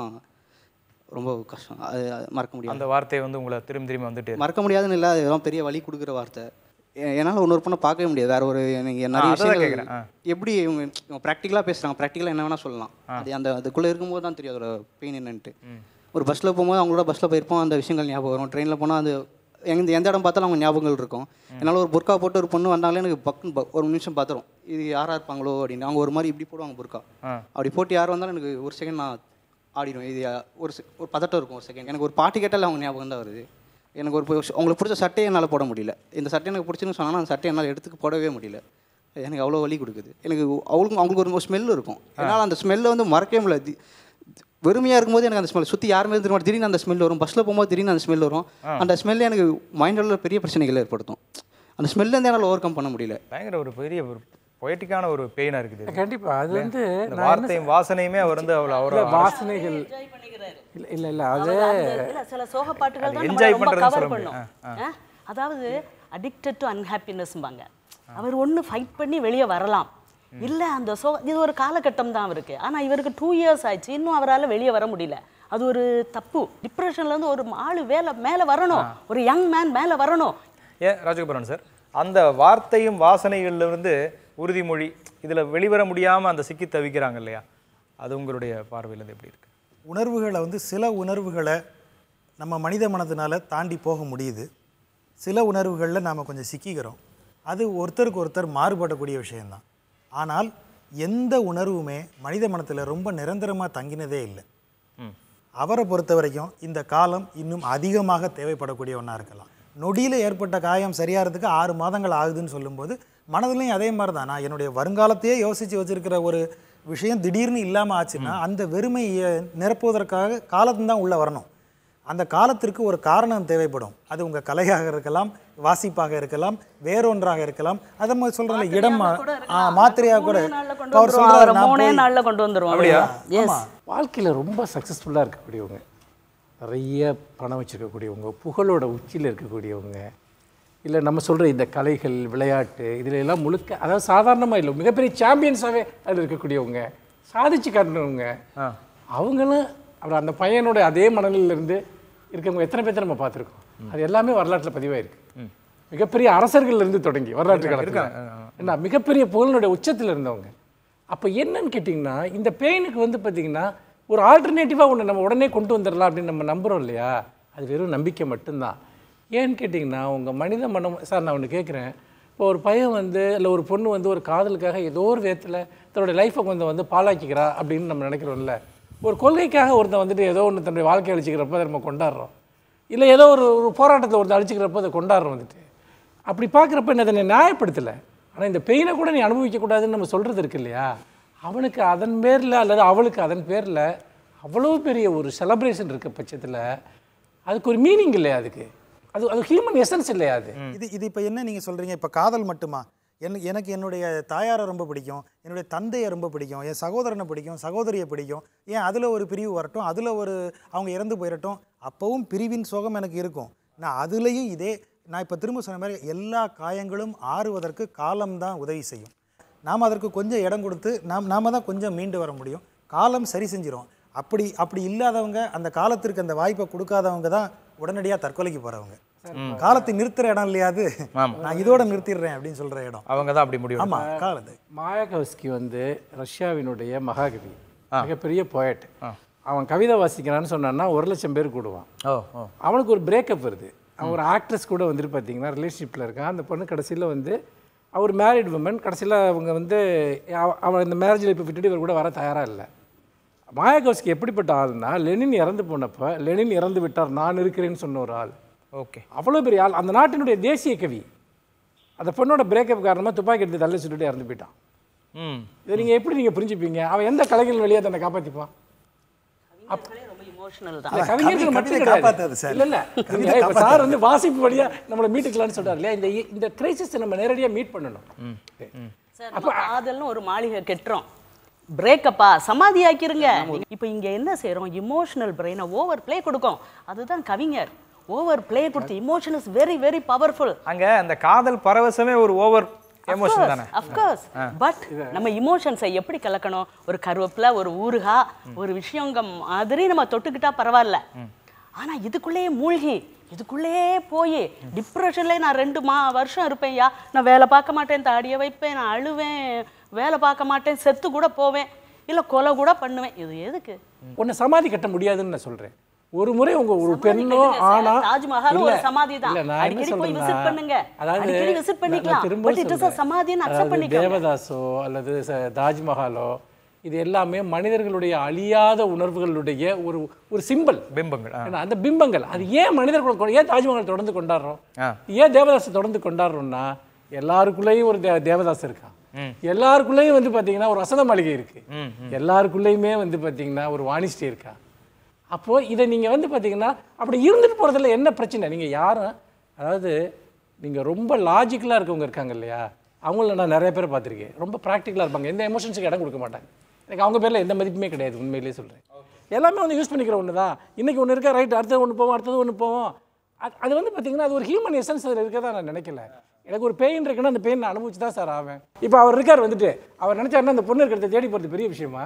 ரொம்ப கஷ்டம் அது அது மறக்க முடியாது அந்த வார்த்தை வந்து உங்களை திரும்பி திரும்பி வந்துட்டு மறக்க முடியாதுன்னு இல்லை அதெல்லாம் பெரிய வழி கொடுக்குற வார்த்தை எ- என்னால் இன்னொரு பொண்ணை பார்க்கவே முடியாது வேற ஒரு எனக்கு ஆ, நிறைய அதான் விஷயங்கள் கேக்குறேன். ஆ. எப்படி இவங்க இவங்க ப்ராக்டிக்கலாக பேசுகிறாங்க ப்ராக்டிக்கலாக என்ன வேணால் சொல்லலாம் அது அந்த அதுக்குள்ளே இருக்கும்போது தான் தெரியும் அதோட பெயின் என்னன்ட்டு ஒரு பஸ்ஸில் போகும்போது அவங்களோட பஸ்ஸில் போயிருப்போம் அந்த விஷயங்கள் ஞாபகம் வரும் ட்ரெயினில் போனால் அது எந்த எந்த இடம் பார்த்தாலும் அவங்க ஞாபகங்கள் இருக்கும் என்னால் ஒரு புர்கா போட்டு ஒரு பொண்ணு வந்தாங்களே எனக்கு பக்குன்னு ப- ஒரு நிமிஷம் பார்த்துரும் இது யாராக இருப்பாங்களோ அப்படின்னு அவங்க ஒரு மாதிரி இப்படி போடுவாங்க புர்கா ஆ. அப்படி போட்டு யார் வந்தாலும் எனக்கு ஒரு செகண்ட் நான் ஆடிடும் இது யா- ஒரு se- ஒரு பதட்டம் இருக்கும் ஒரு செகண்ட் எனக்கு ஒரு பாட்டு கேட்டாலே அவங்க ஞாபகம் தான் வருது எனக்கு ஒரு பு- அவங்களுக்கு பிடிச்ச சட்டையை என்னால் போட முடியல இந்த சட்டை எனக்கு பிடிச்சுன்னு சொன்னால் அந்த சட்டையை என்னால் எடுத்துக்க போடவே முடியல எனக்கு அவ்வளோ வலி கொடுக்குது எனக்கு அவங்களுக்கும் அவங்களுக்கு ஒரு ஸ்மெல் இருக்கும் என்னால் அந்த ஸ்மெல்லை வந்து மறக்கவே முடியல தி- வெறுமையாக இருக்கும்போது எனக்கு அந்த ஸ்மெல் சுற்றி யாருமே இருக்க மாட்டேன் திடீர்னு அந்த ஸ்மெல் வரும் பஸ்ஸில் போகும்போது திடீர்னு அந்த ஸ்மெல் வரும் அந்த ஸ்மெல் எனக்கு மைண்டில் பெரிய பிரச்சனைகள் ஏற்படுத்தும் அந்த ஸ்மெல்லேருந்து என்னால் ஓவர் கம் பண்ண முடியல பயங்கர ஒரு பெரிய ஒரு பொயட்டிக்கான ஒரு பெயினாக இருக்குது இது. கண்டிப்பா அது இல்லையா? வந்து இந்த நான் என்ன வார்த்தையும் வாசனையுமே அவர் வந்து அவ்வளோ இல்ல, அவரோட வாசனைகள் இல்ல இல்ல இல்ல அது அவர் அந்த- இல்ல, சில சோக பாட்டுகள் அது தான் enjoy நம்மளை ரொம்ப பண்றதுன்னு கவர் சொல்ல பண்ணும் முடியும். ஆ? அதாவது அடிக்டட் டு அன்ஹாப்பினஸ்ம்பாங்க அவர் ஒன்று ஃபைட் பண்ணி வெளியே வரலாம் இல்லை அந்த சோ இது ஒரு காலகட்டம் தான் அவருக்கு ஆனால் இவருக்கு டூ இயர்ஸ் ஆயிடுச்சு இன்னும் அவரால் வெளியே வர முடியல அது ஒரு தப்பு டிப்ரெஷன்லேருந்து ஒரு ஆள் வேலை மேலே வரணும் ஒரு யங் மேன் மேலே வரணும் ஏன் ராஜகோபுரன் சார் அந்த வார்த்தையும் வாசனைகள்ல இருந்து உறுதிமொழி இதில் வெளிவர முடியாமல் அந்த சிக்கி தவிக்கிறாங்க இல்லையா அது உங்களுடைய பார்வையிலேருந்து எப்படி இருக்கு உணர்வுகளை வந்து சில உணர்வுகளை நம்ம மனித மனதினால தாண்டி போக முடியுது சில உணர்வுகளில் நாம் கொஞ்சம் சிக்கிக்கிறோம் அது ஒருத்தருக்கு ஒருத்தர் மாறுபடக்கூடிய விஷயம்தான் ஆனால் எந்த உணர்வுமே மனித மனத்தில் ரொம்ப நிரந்தரமாக தங்கினதே இல்லை அவரை பொறுத்த வரைக்கும் இந்த காலம் இன்னும் அதிகமாக தேவைப்படக்கூடிய ஒன்றா இருக்கலாம் நொடியில் ஏற்பட்ட காயம் சரியாகிறதுக்கு ஆறு மாதங்கள் ஆகுதுன்னு சொல்லும்போது மனதிலையும் அதே மாதிரி தான் நான் என்னுடைய வருங்காலத்தையே யோசித்து வச்சிருக்கிற ஒரு விஷயம் திடீர்னு இல்லாமல் ஆச்சுன்னா அந்த வெறுமையை நிரப்புவதற்காக காலத்து தான் உள்ளே வரணும் அந்த காலத்திற்கு ஒரு காரணம் தேவைப்படும் அது உங்கள் கலையாக இருக்கலாம் வாசிப்பாக இருக்கலாம் வேறொன்றாக இருக்கலாம் அதை மாதிரி சொல்கிறேன் இடம் மா- ஆ மாத்திரையாக கூட இப்ப அவர் சொல்றாரு, அவரை நான் மூணே போய்- நாளில் கொண்டு வந்துருவாங்க அப்படியா? எஸ் வாழ்க்கையில் ரொம்ப சக்ஸஸ்ஃபுல்லாக இருக்கக்கூடியவங்க நிறைய பணம் வச்சுருக்கக்கூடியவங்க புகழோட உச்சியில் இருக்கக்கூடியவங்க இல்லை நம்ம சொல்கிற இந்த கலைகள் விளையாட்டு இதில் எல்லாம் முழுக்க அதாவது சாதாரணமாக இல்லை மிகப்பெரிய சாம்பியன்ஸாகவே அதில் இருக்கக்கூடியவங்க சாதிச்சு காட்டினவங்க அவங்களும் அவர் அந்த பையனோட அதே மனநிலையில இருந்து இருக்கவங்க எத்தனை பேர்த்த நம்ம பார்த்துருக்கோம் அது எல்லாமே வரலாற்றில் பதிவாயிருக்கு மிகப்பெரிய அரசர்கள்ல இருந்து தொடங்கி வரலாற்று காலத்தில் இருக்காங்க. என்ன மிகப்பெரிய புகழினுடைய உச்சத்தில் இருந்தவங்க அப்போ என்னன்னு கேட்டிங்கன்னா இந்த பெயினுக்கு வந்து பார்த்தீங்கன்னா ஒரு ஆல்டர்னேட்டிவாக ஒன்று நம்ம உடனே கொண்டு வந்துடலாம் அப்படின்னு நம்ம நம்புகிறோம் இல்லையா அது வெறும் நம்பிக்கை மட்டும்தான் ஏன்னு கேட்டிங்கன்னா உங்கள் மனித மனம் சார் நான் ஒன்று கேட்குறேன் இப்போ ஒரு பையன் வந்து இல்லை ஒரு பொண்ணு வந்து ஒரு காதலுக்காக ஏதோ ஒரு விதத்தில் தன்னோட லைஃப்பை கொஞ்சம் வந்து பாழாக்கிக்கிறா அப்படின்னு நம்ம நினைக்கிறோம்ல ஒரு கொள்கைக்காக ஒருத்தன் வந்துட்டு ஏதோ ஒன்று தன்னுடைய வாழ்க்கையை அழிச்சிக்கிறப்ப அதை நம்ம கொண்டாடுறோம் இல்லை ஏதோ ஒரு ஒரு போராட்டத்தில் ஒருத்தர் அழிச்சிக்கிறப்ப அதை கொண்டாடுறோம் வந்துட்டு அப்படி பார்க்குறப்ப என்ன அதை நியாயப்படுத்தலை ஆனால் இந்த பெயினை கூட நீ அனுபவிக்கக்கூடாதுன்னு நம்ம சொல்கிறது இருக்கு இல்லையா அவனுக்கு அதன் பேரில் அல்லது அவளுக்கு அதன் பேரில் அவ்வளோ பெரிய ஒரு செலப்ரேஷன் இருக்க பட்சத்தில் அதுக்கு ஒரு மீனிங் இல்லையா அதுக்கு அது அது ஹியூமன் எசன்ஸ் இல்லையா அது இது இது இப்போ என்ன நீங்கள் சொல்கிறீங்க இப்போ காதல் மட்டுமா எனக்கு எனக்கு என்னுடைய தாயாரை ரொம்ப பிடிக்கும் என்னுடைய தந்தையை ரொம்ப பிடிக்கும் என் சகோதரனை பிடிக்கும் சகோதரியை பிடிக்கும் ஏன் அதில் ஒரு பிரிவு வரட்டும் அதில் ஒரு அவங்க இறந்து போயிடட்டும் அப்போவும் பிரிவின் சோகம் எனக்கு இருக்கும் நான் அதுலேயும் இதே நான் இப்போ திரும்ப சொன்ன மாதிரி எல்லா காயங்களும் ஆறுவதற்கு காலம்தான் உதவி செய்யும் நாம் அதற்கு கொஞ்சம் இடம் கொடுத்து நாம் நாம தான் கொஞ்சம் மீண்டு வர முடியும் காலம் சரி செஞ்சிரும் அப்படி அப்படி இல்லாதவங்க அந்த காலத்திற்கு அந்த வாய்ப்பை கொடுக்காதவங்க தான் உடனடியாக தற்கொலைக்கு போகிறவங்க காலத்தை நிறுத்துற இடம் இல்லையா அது நான் இதோட நிறுத்திடுறேன் அப்படின்னு சொல்ற இடம் அவங்க தான் அப்படி முடிவு ஆமா காலத்தை மாயாகவஸ்கி வந்து ரஷ்யாவினுடைய மகாகவி மிகப்பெரிய போயட் அவன் கவிதை வாசிக்கிறான்னு சொன்னான்னா ஒரு லட்சம் பேர் கூடுவான் ஓ ஓ அவனுக்கு ஒரு பிரேக்கப் வருது அவன் ஒரு ஆக்ட்ரஸ் கூட வந்துட்டு பார்த்தீங்கன்னா ரிலேஷன்ஷிப்பில் இருக்கான் அந்த பொண்ணு கடைசியில் வந்து அவர் மேரிட் உமன் கடைசியில் அவங்க வந்து அவ- அவன் இந்த மேரேஜில் இப்போ விட்டுட்டு இவர் கூட வர தயாராக இல்லை மாயாகோஸ்கி எப்படிப்பட்ட ஆள்னா லெனின் இறந்து போனப்போ லெனின் இறந்து விட்டார் நான் இருக்கிறேன்னு சொன்ன ஒரு ஆள் ஓகே அவ்வளோ பெரிய ஆள் அந்த நாட்டினுடைய தேசிய கவி அந்த பொண்ணோட பிரேக்கப் காரணமாக துப்பாக்கி எடுத்து தள்ளி சுட்டுட்டு இறந்து போயிட்டான் ம் இதை நீங்கள் எப்படி நீங்கள் புரிஞ்சுப்பீங்க அவன் எந்த கலைகள் வழியாக தன்னை காப்பாற்றிப்பான் இமோஷனல் இல்ல, தான் கவிஞர்கள் மட்டும் கிடையாது. இல்ல இல்ல நீங்க இப்ப சார் வந்து வாசிப்பு வழியா நம்மள மீட்டுக்கலாம்னு சொல்றாரு இல்லையா இந்த இந்த கிரைசிஸ் நம்ம நேரடியா மீட் பண்ணணும் சார் நம்ம காதல்னு ஒரு மாளிகை கெட்டுறோம் பிரேக்கப்பா சமாதி ஆக்கிருங்க இப்போ இங்க என்ன செய்றோம் இமோஷனல் பிரெயினை ஓவர் ப்ளே கொடுக்கும் அதுதான் கவிஞர் ஓவர் ப்ளே கொடுத்து emotion is very very powerful அங்க அந்த காதல் பரவசமே ஒரு ஓவர் எமோஷன் தானே அஃப்கோர்ஸ் பட் நம்ம இமோஷன்ஸை எப்படி கலக்கணும் ஒரு கருவேப்பிலை ஒரு ஊறுகா ஒரு விஷயங்க மாதிரி நம்ம தொட்டுக்கிட்டா பரவாயில்ல ஆனா இதுக்குள்ளேயே மூழ்கி இதுக்குள்ளேயே போய் டிப்ரெஷன்லேயே நான் ரெண்டு மா வருஷம் இருப்பேன்யா நான் வேலை பார்க்க மாட்டேன் தாடியை வைப்பேன் நான் அழுவேன் வேலை பார்க்க மாட்டேன் செத்து கூட போவேன் இல்லை கொலை கூட பண்ணுவேன் இது எதுக்கு உன்னை சமாதி கட்ட முடியாதுன்னு நான் சொல்றேன் ஒரு முறை உங்க ஒரு பெண்ணோ கட்டுங்க சார். ஆனா தாஜ்மஹால் இல்ல, ஒரு சமாதி தான். இல்ல, நான் என்ன அடிக்கடி போய் சொல்றேன்னா, visit பண்ணுங்க. அதாவது அடிக்கடி visit நான் பண்ணிக்கலாம். திரும்ப But it is a சொல்றேன். சமாதின்னு accept அதாவது பண்ணிக்கோங்க. தேவதாசோ அல்லது ச- தாஜ்மஹாலோ இது எல்லாமே மனிதர்களுடைய அழியாத உணர்வுகளுடைய ஒரு ஒரு சிம்பல் பிம்பங்கள் ஆ. ஏன்னா அந்த பிம்பங்கள் அது ஏன் மனிதர்கள் கொ- ஏன் தாஜ்மஹால் தொடர்ந்து கொண்டாடுறோம் ஆ. ஏன் தேவதாசை தொடர்ந்து கொண்டாடுறோம்னா எல்லாருக்குள்ளேயும் ஒரு தே தேவதாஸ் இருக்கான் எல்லாருக்குள்ளேயும் வந்து பார்த்தீங்கன்னா ஒரு வசந்த மாளிகை இருக்கு எல்லாருக்குள்ளேயுமே வந்து பார்த்தீங்கன்னா ஒரு வாணிஸ்டி இருக்கா அப்போ இதை நீங்க வந்து பார்த்தீங்கன்னா அப்படி இருந்துட்டு போறதுல என்ன பிரச்சனை நீங்க யாரும் அதாவது நீங்க ரொம்ப லாஜிக்கலா இருக்கவங்க இருக்காங்க இல்லையா அவங்கள நான் நிறைய பேர் பார்த்திருக்கேன் ரொம்ப ப்ராக்டிக்கலாக இருப்பாங்க எந்த எமோஷன்ஸுக்கு இடம் கொடுக்க மாட்டாங்க எனக்கு அவங்க பேர்ல எந்த மதிப்புமே கிடையாது உண்மையிலேயே சொல்றேன் எல்லாமே வந்து யூஸ் பண்ணிக்கிற ஒன்று தான் இன்னைக்கு ஒன்று இருக்கா ரைட் அடுத்தது ஒன்று போவோம் அடுத்தது ஒன்று போவோம் அது அது வந்து பார்த்தீங்கன்னா அது ஒரு ஹியூமன் எசன்ஸ் அதில் இருக்கதா நான் நினைக்கல எனக்கு ஒரு பெயின் இருக்குன்னா அந்த பெயின் நான் அனுபவிச்சு தான் சார் ஆவேன் இப்போ அவர் இருக்கார் வந்துட்டு அவர் நினைச்சாருன்னா அந்த பொண்ணு இருக்கிறத தேடி போகிறது பெரிய விஷயமா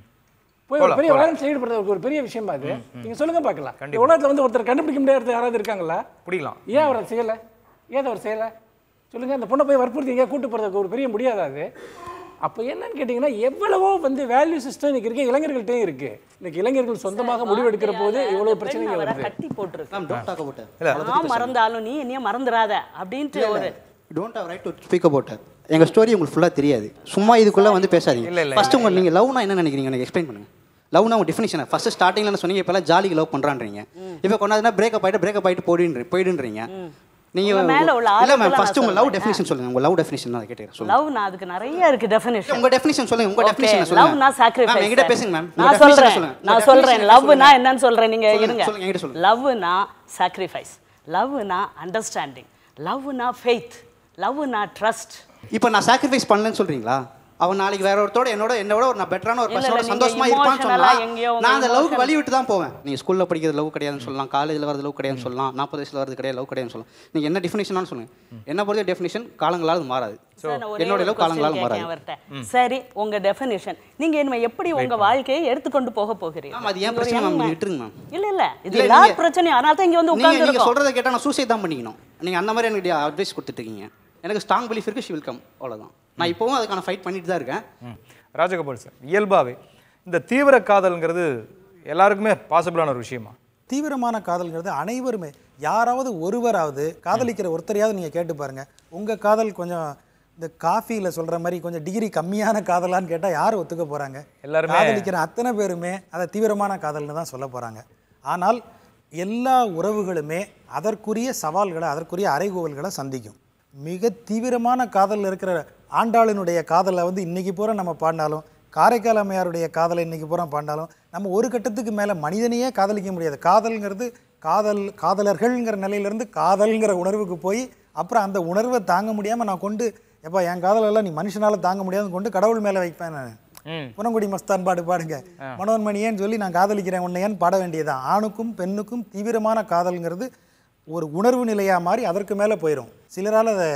போய் ஒரு போலாம், பெரிய போலாம். வயலன்ஸ் ஈடுபடுறது ஒரு பெரிய விஷயமா அது நீங்க சொல்லுங்க பார்க்கலாம் இந்த உலகத்துல வந்து ஒருத்தர் கண்டுபிடிக்க முடியாத யாராவது இருக்காங்களா பிடிக்கலாம் ஏன் அவர் அதை செய்யல ஏன் அவர் செய்யல சொல்லுங்க அந்த பொண்ணை போய் வற்புறுத்தி எங்கேயா கூட்டு போறதுக்கு ஒரு பெரிய முடியாதா அது அப்போ என்னன்னு கேட்டிங்கன்னா எவ்வளவோ வந்து வேல்யூ சிஸ்டம் இன்னைக்கு இருக்க இளைஞர்கள்ட்டையும் இருக்கு இன்னைக்கு இளைஞர்கள் சொந்தமாக முடிவெடுக்கிற போது இவ்வளவு பிரச்சனைகள் அவரை வருது கட்டி போட்டுருக்கு மேம் டோன்ட் டாக் அபவுட் நான் மறந்தாலும் நீ என்னைய மறந்துடாத அப்படின்ட்டு ஒரு don't have right to speak about எங்க ஸ்டோரி உங்களுக்கு ஃபுல்லா தெரியாது சும்மா இதுக்குள்ள வந்து பேசாதீங்க இல்ல, இல்ல, ஃபர்ஸ்ட் உங்க நீங்க லவ்னா என்ன நினைக்கிறீங்க எனக்கு எக்ஸ்பிளைன் பண்ணுங்க லவ்னா உங்க டெஃபினிஷன் ஃபர்ஸ்ட் ஸ்டார்டிங்ல என்ன சொன்னீங்க இப்பெல்லாம் ஜாலிக்கு லவ் பண்றான்றீங்க இப்போ கொண்டாதுனா பிரேக்கப் ஆயிட்டு பிரேக்கப் ஆயிட்டு போயிடுன்ற போயிடுன்றீங்க நீங்க உங்க மேல உள்ள இல்ல மேம் ஆர்வத்துல ஃபர்ஸ்ட் நான் உங்க லவ் சொல்றேன். டெஃபினிஷன் சொல்லுங்க உங்க லவ் டெஃபினிஷன் தான் கேட்டேன் சொல்லுங்க லவ் நான் அதுக்கு நிறைய இருக்கு டெஃபினேஷன் உங்க டெஃபினிஷன் சொல்லுங்க உங்க Okay, டெஃபினிஷன் சொல்லுங்க love நான் sacrifice. மேம் என்கிட்ட பேசுங்க மேம் நான் சொல்றேன் நான் சொல்றேன் லவ்னா என்னன்னு சொல்றேன் நீங்க சொல்லுங்க, இருங்க சொல்லுங்க, என்கிட்ட சொல்லுங்க. லவ்னா சாக்ரிஃபைஸ் லவ்னா அண்டர்ஸ்டாண்டிங் லவ்னா ஃபெய்த் லவ்னா ட்ரஸ்ட் இப்போ நான் சாக்ரிஃபைஸ் பண்ணலன்னு சொல்றீங்களா அவன் நாளைக்கு வேற ஒருத்தோட என்னோட என்னோட ஒரு நான் பெட்டரான ஒரு இல்ல, இல்ல, பர்சனோட நீங்க சந்தோஷமா இருப்பான்னு emotional-ஆ சொன்னா எங்கேயோ உங்க நான் அந்த லவ்க்கு emotion- வழி விட்டு தான் போவேன் நீ ஸ்கூல்ல படிக்கிறது லவ் கிடையாதுன்னு சொல்லலாம் காலேஜ்ல வரது லவ் கிடையாதுன்னு சொல்லலாம் நாற்பது வயசுல வரது கிடையாது லவ் கிடையாதுன்னு சொல்லலாம் நீங்க என்ன டெஃபினேஷனாலும் சொல்லுங்க என்ன பொறுத்த டெஃபினேஷன் காலங்களால் அது மாறாது சார், நான் ஒரே என்னோட ஒரு லவ் question காலங்களால் கேட்கிறேன் மாறாது அவர்ட்ட. சரி உங்க டெஃபினிஷன் நீங்க இனிமே எப்படி உங்க வாழ்க்கையை எடுத்துக்கொண்டு போக போகிறீங்க மேம் அது ஏன் நீங்க ஒரு பிரச்சனை young மேம் man. நீங்க விட்டுருங்க மேம் இல்ல இல்ல இது இல்ல, எல்லார் நீங்க- பிரச்சனையும் அதனால தான் இங்க வந்து நீங்க நீங்க உட்கார்ந்து சொல்றதை கேட்டா நான் சூசைட் தான் பண்ணிக்கணும் நீங்க அந்த மாதிரி எனக்கு அட்வைஸ் கொடுத்துட்டு இருக்கீங்க எனக்கு ஸ்ட்ராங் பிலீஃப் இருக்கு ஷி வில் கம் அவ்வளவுதான் நான் இப்போவும் அதுக்கான ஃபைட் பண்ணிட்டு தான் இருக்கேன் ம். ராஜகோபால் சார் இயல்பாவே இந்த தீவிர காதல்ங்கிறது எல்லாருக்குமே பாசிபிளான ஒரு விஷயமா தீவிரமான காதல்ங்கிறது அனைவருமே யாராவது ஒருவராவது காதலிக்கிற ஒருத்தரையாவது நீங்கள் கேட்டு பாருங்க உங்கள் காதல் கொஞ்சம் இந்த காஃபியில் சொல்கிற மாதிரி கொஞ்சம் டிகிரி கம்மியான காதலான்னு கேட்டால் யார் ஒத்துக்க போகிறாங்க எல்லாருமே- காதலிக்கிற அத்தனை பேருமே அதை தீவிரமான காதல்னு தான் சொல்ல போகிறாங்க ஆனால் எல்லா உறவுகளுமே அதற்குரிய சவால்களை அதற்குரிய அறைகூவல்களை சந்திக்கும் மிக தீவிரமான காதலில் இருக்கிற ஆண்டாளினுடைய காதலை வந்து இன்னைக்கு பூரா நம்ம பாடினாலும் காரைக்கால் அம்மையாருடைய காதலை இன்னைக்கு பூரா பாடினாலும் நம்ம ஒரு கட்டத்துக்கு மேலே மனிதனையே காதலிக்க முடியாது காதல்ங்கிறது காதல் காதலர்கள்ங்கிற நிலையிலேருந்து காதல்ங்கிற உணர்வுக்கு போய் அப்புறம் அந்த உணர்வை தாங்க முடியாமல் நான் கொண்டு எப்பா என் காதலெல்லாம் நீ மனுஷனால தாங்க முடியாதுன்னு கொண்டு கடவுள் மேலே வைப்பேன் நான் புனங்குடி மஸ்தான் பாடு பாடுங்க மனோன்மணியேன்னு சொல்லி நான் காதலிக்கிறேன் உன்னையேன்னு பாட வேண்டியதுதான் ஆணுக்கும் பெண்ணுக்கும் தீவிரமான காதல்ங்கிறது ஒரு உணர்வு நிலையாக மாறி அதற்கு மேலே போயிடும் சிலரால் அதை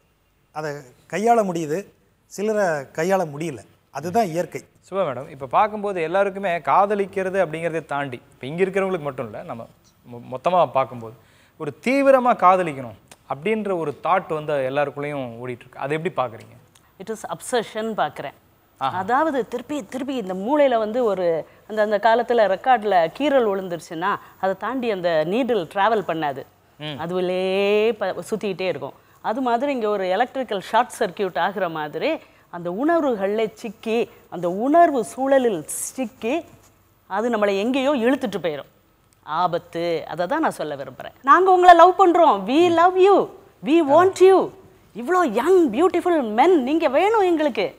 அதை கையாள முடியுது சிலரை கையாள முடியல அதுதான் இயற்கை சுபா மேடம் இப்போ பார்க்கும்போது எல்லாருக்குமே காதலிக்கிறது அப்படிங்கிறதை தாண்டி இப்போ இங்கே இருக்கிறவங்களுக்கு மட்டும் இல்லை நம்ம மொத்தமாக பார்க்கும்போது ஒரு தீவிரமாக காதலிக்கணும் அப்படின்ற ஒரு தாட் வந்து எல்லாருக்குள்ளேயும் ஓடிட்டு இருக்கு அதை எப்படி பார்க்குறீங்க இட் இஸ் அப்சஷன் பார்க்குறேன் அதாவது திருப்பி திருப்பி இந்த மூளையில் வந்து ஒரு அந்த அந்த காலத்தில் ரெக்கார்டில் கீறல் விழுந்துருச்சுன்னா அதை தாண்டி அந்த நீடில் ட்ராவல் பண்ணாது அதுவிலே ப சுற்றிக்கிட்டே இருக்கும் அது மாதிரி இங்கே ஒரு எலக்ட்ரிக்கல் ஷார்ட் சர்க்கியூட் ஆகுற மாதிரி அந்த உணர்வுகளில் சிக்கி அந்த உணர்வு சூழலில் சிக்கி அது நம்மளை எங்கேயோ இழுத்துட்டு போயிடும் ஆபத்து அதை தான் நான் சொல்ல விரும்புகிறேன் நாங்கள் உங்களை லவ் பண்ணுறோம் we love you we want you இவ்வளோ யங் பியூட்டிஃபுல் மென் நீங்கள் வேணும் எங்களுக்கு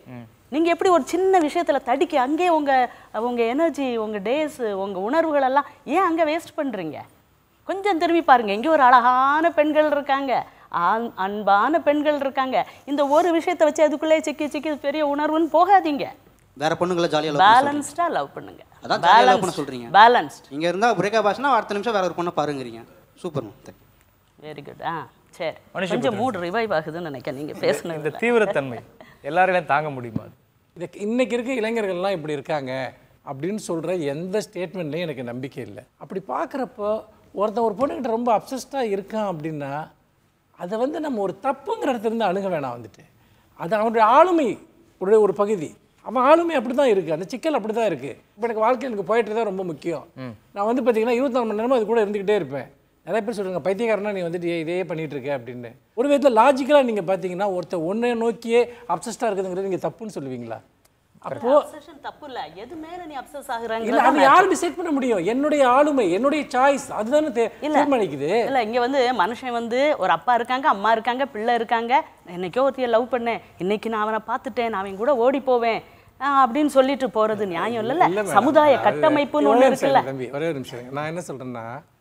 நீங்கள் எப்படி ஒரு சின்ன விஷயத்தில் தடிக்க அங்கேயே உங்கள் உங்கள் எனர்ஜி உங்கள் டேஸ் உங்கள் உணர்வுகளெல்லாம் ஏன் அங்கே வேஸ்ட் பண்ணுறீங்க கொஞ்சம் திரும்பி பாருங்க இங்கே ஒரு அழகான பெண்கள் இருக்காங்க ஆண் அன்பான பெண்கள் இருக்காங்க இந்த ஒரு விஷயத்தை வச்சு அதுக்குள்ளே சிக்கி சிக்கி இது பெரிய உணர்வுன்னு போகாதீங்க வேற பொண்ணுங்களை ஜாலியாக லவ் பேலன்ஸ்டாக லவ் பண்ணுங்க அதான் ஜாலியாக லவ் பண்ண சொல்றீங்க பேலன்ஸ் இங்க இருந்தா பிரேக்கப் ஆச்சுன்னா அடுத்த நிமிஷம் வேற ஒரு பொண்ணை பாருங்கிறீங்க சூப்பர் வெரி குட் ஆ சரி மனுஷ கொஞ்சம் புத்திரன். மூடு ரிவைவ் ஆகுதுன்னு நினைக்கிறேன் நீங்கள் இந்த பேசுனது தீவிரத்தன்மை எல்லாராலையும் தாங்க முடியுமா அது? இது இன்னைக்கு இருக்க இளைஞர்கள்லாம் இப்படி இருக்காங்க அப்படின்னு சொல்கிற எந்த ஸ்டேட்மெண்ட்லையும் எனக்கு நம்பிக்கை இல்லை அப்படி பார்க்குறப்போ ஒருத்தன் ஒரு பொண்ணுக்கிட்ட ரொம்ப அப்சஸ்டாக இருக்கான் அப்படின்னா அதை வந்து நம்ம ஒரு தப்புங்கிற இடத்துல இருந்து அணுக வேணாம் வந்துட்டு அது அவனுடைய ஆளுமை உடைய ஒரு பகுதி அவன் ஆளுமை அப்படி தான் இருக்குது அந்த சிக்கல் அப்படி தான் இருக்குது இப்போ எனக்கு வாழ்க்கையில் எனக்கு போயிட்டு தான் ரொம்ப முக்கியம் நான் வந்து பார்த்தீங்கன்னா இருபத்தி நாலு மணி நேரமும் அது கூட இருந்துக்கிட்டே இருப்பேன் நிறைய பேர் சொல்கிறாங்க பைத்தியக்காரனா நீ வந்துட்டு ஏன் இதே பண்ணிட்டு இருக்க அப்படின்னு ஒரு விதத்தில் லாஜிக்கலாக நீங்கள் பார்த்தீங்கன்னா ஒருத்தர் ஒன்றை நோக்கியே அப்சஸ்டாக இருக்குதுங்கிறது நீங்கள் தப்புன்னு சொல்லுவீங்களா அப்போ அப்சஷன் தப்பு இல்ல எது மேல நீ அப்சஸ் இல்ல ஆகுறாங்க அது யார் டிசைட் பண்ண முடியும் என்னுடைய ஆளுமை என்னுடைய சாய்ஸ் அதுதானே தே- தீர்மானிக்குது இல்ல இங்க வந்து மனுஷன் வந்து ஒரு அப்பா இருக்காங்க அம்மா இருக்காங்க பிள்ளை இருக்காங்க என்னைக்கோ ஒருத்தைய லவ் பண்ணேன் இன்னைக்கு நான் அவனை பார்த்துட்டேன் நான் அவன் கூட ஓடி போவேன் ஆஹ் அப்படின்னு சொல்லிட்டு போறது நியாயம் இல்லைல்ல இல்ல madam. சமுதாய அது கட்டமைப்புன்னு ஒரே ஒண்ணு நிமிஷம் இருக்குல்ல இருங்க தம்பி ஒரே ஒரு நிமிஷம் இருங்க. நான் என்ன சொல்றேன்னா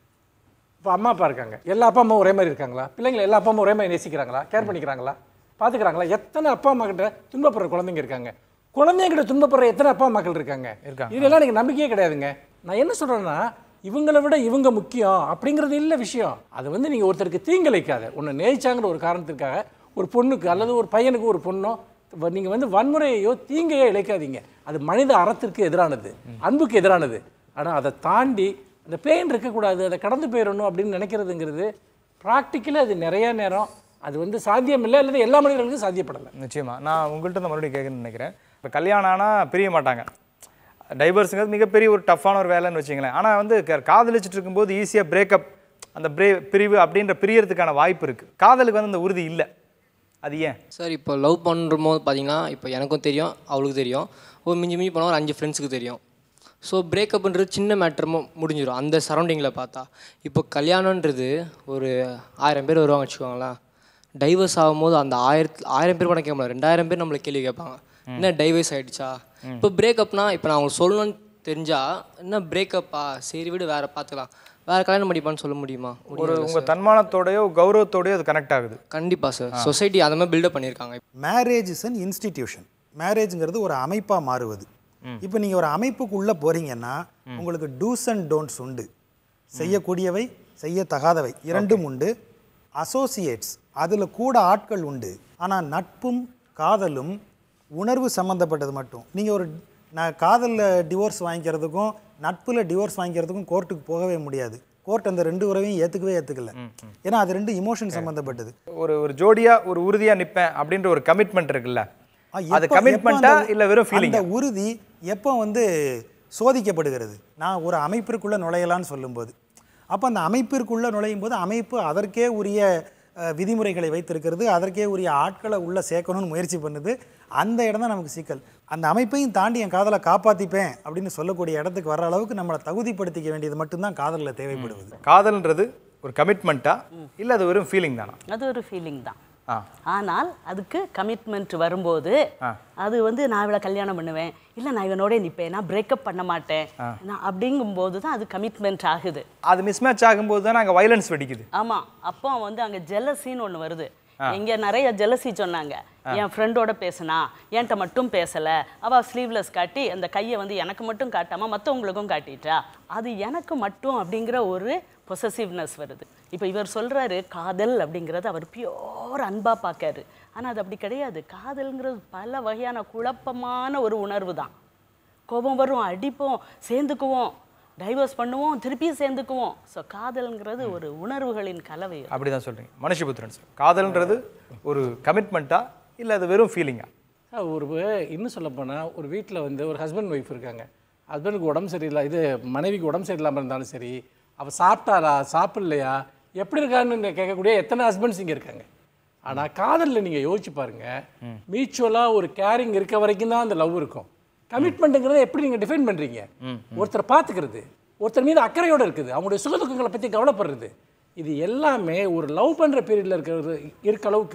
இப்போ அம்மா அப்பா இருக்காங்க எல்லா அப்பா அம்மாவும் ஒரே மாதிரி இருக்காங்களா பிள்ளைங்களை எல்லா அப்பா அம்மா ஒரே மாதிரி நேசிக்கிறாங்களா கேர் பண்ணிக்கிறாங்களா பார்த்துக்கிறாங்களா எத்தனை அப்பா அம்மா கிட்ட துன்பப்படுற குழந்தைங்க இருக்காங்க குழந்தைங்கிட்ட துன்பப்படுற எத்தனை அப்பா அம்மாக்கள் இருக்காங்க இருக்காங்க. இதெல்லாம் எனக்கு நம்பிக்கையே கிடையாதுங்க நான் என்ன சொல்றேன்னா இவங்களை விட இவங்க முக்கியம் அப்படிங்கிறது இல்லை விஷயம் அது வந்து நீங்கள் ஒருத்தருக்கு தீங்கிழைக்காத ஒன்று நேசிச்சாங்கிற ஒரு காரணத்திற்காக ஒரு பொண்ணுக்கு அல்லது ஒரு பையனுக்கு ஒரு பொண்ணோ நீங்கள் வந்து வன்முறையையோ தீங்கையோ இழைக்காதீங்க அது மனித அறத்திற்கு எதிரானது அன்புக்கு எதிரானது ஆனால் அதை தாண்டி அந்த பெயின் இருக்கக்கூடாது அதை கடந்து போயிடணும் அப்படின்னு நினைக்கிறதுங்கிறது ப்ராக்டிக்கலி அது நிறைய நேரம் அது வந்து சாத்தியம் இல்லை அல்லது எல்லா மனிதர்களுக்கும் சாத்தியப்படலை நிச்சயமா நான் உங்கள்கிட்ட தான் மறுபடியும் கேட்கணும்னு நினைக்கிறேன் இப்போ கல்யாணம் ஆனால் பிரிய மாட்டாங்க டைவர்ஸுங்கிறது மிகப்பெரிய ஒரு டஃப்பான ஒரு வேலைன்னு வச்சுங்களேன் ஆனால் வந்து க- காதலிச்சிட்டு இருக்கும்போது ஈஸியாக பிரேக்கப் அந்த பிரே பிரிவு அப்படின்ற பிரியறதுக்கான வாய்ப்பு இருக்குது காதலுக்கு வந்து அந்த உறுதி இல்லை அது ஏன் சார் இப்போ லவ் பண்ணும்போது பார்த்தீங்கன்னா இப்போ எனக்கும் தெரியும் அவளுக்கு தெரியும் ஒரு மிஞ்சி மிஞ்சி போனால் ஒரு அஞ்சு ஃப்ரெண்ட்ஸுக்கு தெரியும் ஸோ பிரேக்கப்ன்றது சின்ன மேட்டரமும் முடிஞ்சிடும் அந்த சரௌண்டிங்கில் பார்த்தா இப்போ கல்யாணன்றது ஒரு ஆயிரம் பேர் வருவாங்க வச்சுக்கோங்களேன் டைவர்ஸ் ஆகும்போது அந்த ஆயிரத்து ஆயிரம் பேர் கூட கேட்க முடியாது ரெண்டாயிரம் பேர் நம்மளை கேள்வி கேட்பாங்க என்ன டைவர்ஸ் ஆயிடுச்சா இப்போ பிரேக்கப்னா இப்போ நான் அவங்களுக்கு சொல்லணும்னு தெரிஞ்சா என்ன பிரேக்கப்பா சரி விடு வேற பார்த்துக்கலாம் வேற கல்யாணம் பண்ணிப்பான்னு சொல்ல முடியுமா ஒரு முடியாதுல்ல உங்கள் சார். தன்மானத்தோடயோ கௌரவத்தோடயோ அது கனெக்ட் ஆகுது கண்டிப்பா சார் சொசைட்டி அந்த மாதிரி பில்டப் பண்ணியிருக்காங்க மேரேஜ் இஸ் அன் இன்ஸ்டிடியூஷன் மேரேஜ்ங்கிறது ஒரு அமைப்பாக மாறுவது இப்போ நீங்கள் ஒரு அமைப்புக்குள்ளே போகிறீங்கன்னா உங்களுக்கு டூஸ் அண்ட் டோன்ட்ஸ் உண்டு செய்யக்கூடியவை செய்யத்தகாதவை இரண்டும் உண்டு அசோசியேட்ஸ் அதில் கூட ஆட்கள் உண்டு ஆனால் நட்பும் காதலும் உணர்வு சம்மந்தப்பட்டது மட்டும் நீங்கள் ஒரு நான் காதலில் டிவோர்ஸ் வாங்கிக்கிறதுக்கும் நட்பில் டிவோர்ஸ் வாங்கிக்கிறதுக்கும் கோர்ட்டுக்கு போகவே முடியாது கோர்ட் அந்த ரெண்டு உறவையும் ஏற்றுக்கவே ஏற்றுக்கல ஏன்னா அது ரெண்டு இமோஷன் சம்மந்தப்பட்டது ஒரு ஒரு ஜோடியா ஒரு உறுதியா நிப்பேன் அப்படின்ற ஒரு கமிட்மெண்ட் இருக்குல்ல ஆ, அது எப்ப- கமிட்மெண்ட்டா எப்ப அந்த- இல்ல வெறும் ஃபீலிங் அந்த உறுதி எப்போ வந்து சோதிக்கப்படுகிறது நான் ஒரு அமைப்பிற்குள்ள நுழையலான்னு சொல்லும்போது அப்போ அந்த அமைப்பிற்குள்ள நுழையும் போது அமைப்பு அதற்கே உரிய அஹ், விதிமுறைகளை வைத்திருக்கிறது அதற்கே உரிய ஆட்களை உள்ள சேர்க்கணும்னு முயற்சி பண்ணுது அந்த இடம் தான் நமக்கு சிக்கல் அந்த அமைப்பையும் தாண்டி என் காதலை காப்பாத்திப்பேன் அப்படின்னு சொல்லக்கூடிய இடத்துக்கு வர அளவுக்கு நம்மளை தகுதிப்படுத்திக்க வேண்டியது மட்டும்தான் காதலில் தேவைப்படுவது காதல்ன்றது ஒரு கமிட்மெண்ட்டா இல்ல அது வெறும் ஃபீலிங் தானா அது ஒரு ஃபீலிங் தான் ஆ ஆனால் அதுக்கு கமிட்மெண்ட் வரும்போது அது வந்து நான் இவளை கல்யாணம் பண்ணுவேன் இல்லை நான் இவனோட நிற்பேன் நான் பிரேக்கப் பண்ண மாட்டேன் நான் அப்படிங்கும்போது தான் அது கமிட்மெண்ட் ஆகுது அது மிஸ் மேட்ச் ஆகும்போது தான் அங்கே வைலன்ஸ் வெடிக்குது ஆமா அப்போ வந்து அங்க ஜெலசின்னு ஒண்ணு வருது இங்க நிறைய ஜெலசி சொன்னாங்க என் ஃப்ரெண்டோட பேசினா என்கிட்ட மட்டும் பேசல அவ ஸ்லீவ்லெஸ் காட்டி அந்த கையை வந்து எனக்கு மட்டும் காட்டாம மற்றவங்களுக்கும் காட்டிட்டா அது எனக்கு மட்டும் அப்படிங்கிற ஒரு பொசசிவ்னஸ் வருது இப்போ இவர் சொல்றாரு காதல் அப்படிங்கிறது அவர் பியோர் அன்பா பார்க்காரு ஆனா அது அப்படி கிடையாது காதல்ங்கிறது பல வகையான குழப்பமான ஒரு உணர்வு தான் கோபம் வரும் அடிப்போம் சேர்ந்துக்குவோம் டைவர்ஸ் பண்ணுவோம் திருப்பியும் சேர்ந்துக்குவோம் ஸோ காதல்ங்கிறது ஒரு உணர்வுகளின் கலவை அப்படிதான் சொல்றீங்க மனுஷபுத்திரன் சார் காதல்ன்றது ஒரு கமிட்மெண்ட்டா இல்ல அது வெறும் ஃபீலிங்கா சார், ஒரு இன்னும் சொல்லப்போனால் ஒரு வீட்டில் வந்து ஒரு ஹஸ்பண்ட் ஒய்ஃப் இருக்காங்க ஹஸ்பண்டுக்கு உடம்பு சரியில்லை இது மனைவிக்கு உடம்பு சரியில்லாமல் இருந்தாலும் சரி அவள் சாப்பிட்டாரா சாப்பிட்லையா எப்படி இருக்கான்னு கேட்கக்கூடிய எத்தனை ஹஸ்பண்ட்ஸ் இங்கே இருக்காங்க ஆனால் காதலில் நீங்கள் யோசிச்சு பாருங்க மியூச்சுவலாக ஒரு கேரிங் இருக்க வரைக்கும் தான் அந்த லவ் இருக்கும் கமிட்மெண்ட்டுங்கிறத எப்படி நீங்கள் டிஃபைன் பண்ணுறீங்க ஒருத்தரை பார்த்துக்கிறது ஒருத்தர் மீது அக்கறையோடு இருக்குது அவங்களுடைய சுகதுக்கங்களை பற்றி கவலைப்படுறது இது எல்லாமே ஒரு லவ் பண்ணுற பீரியடில் இருக்கிறது இருக்க அளவுக்கு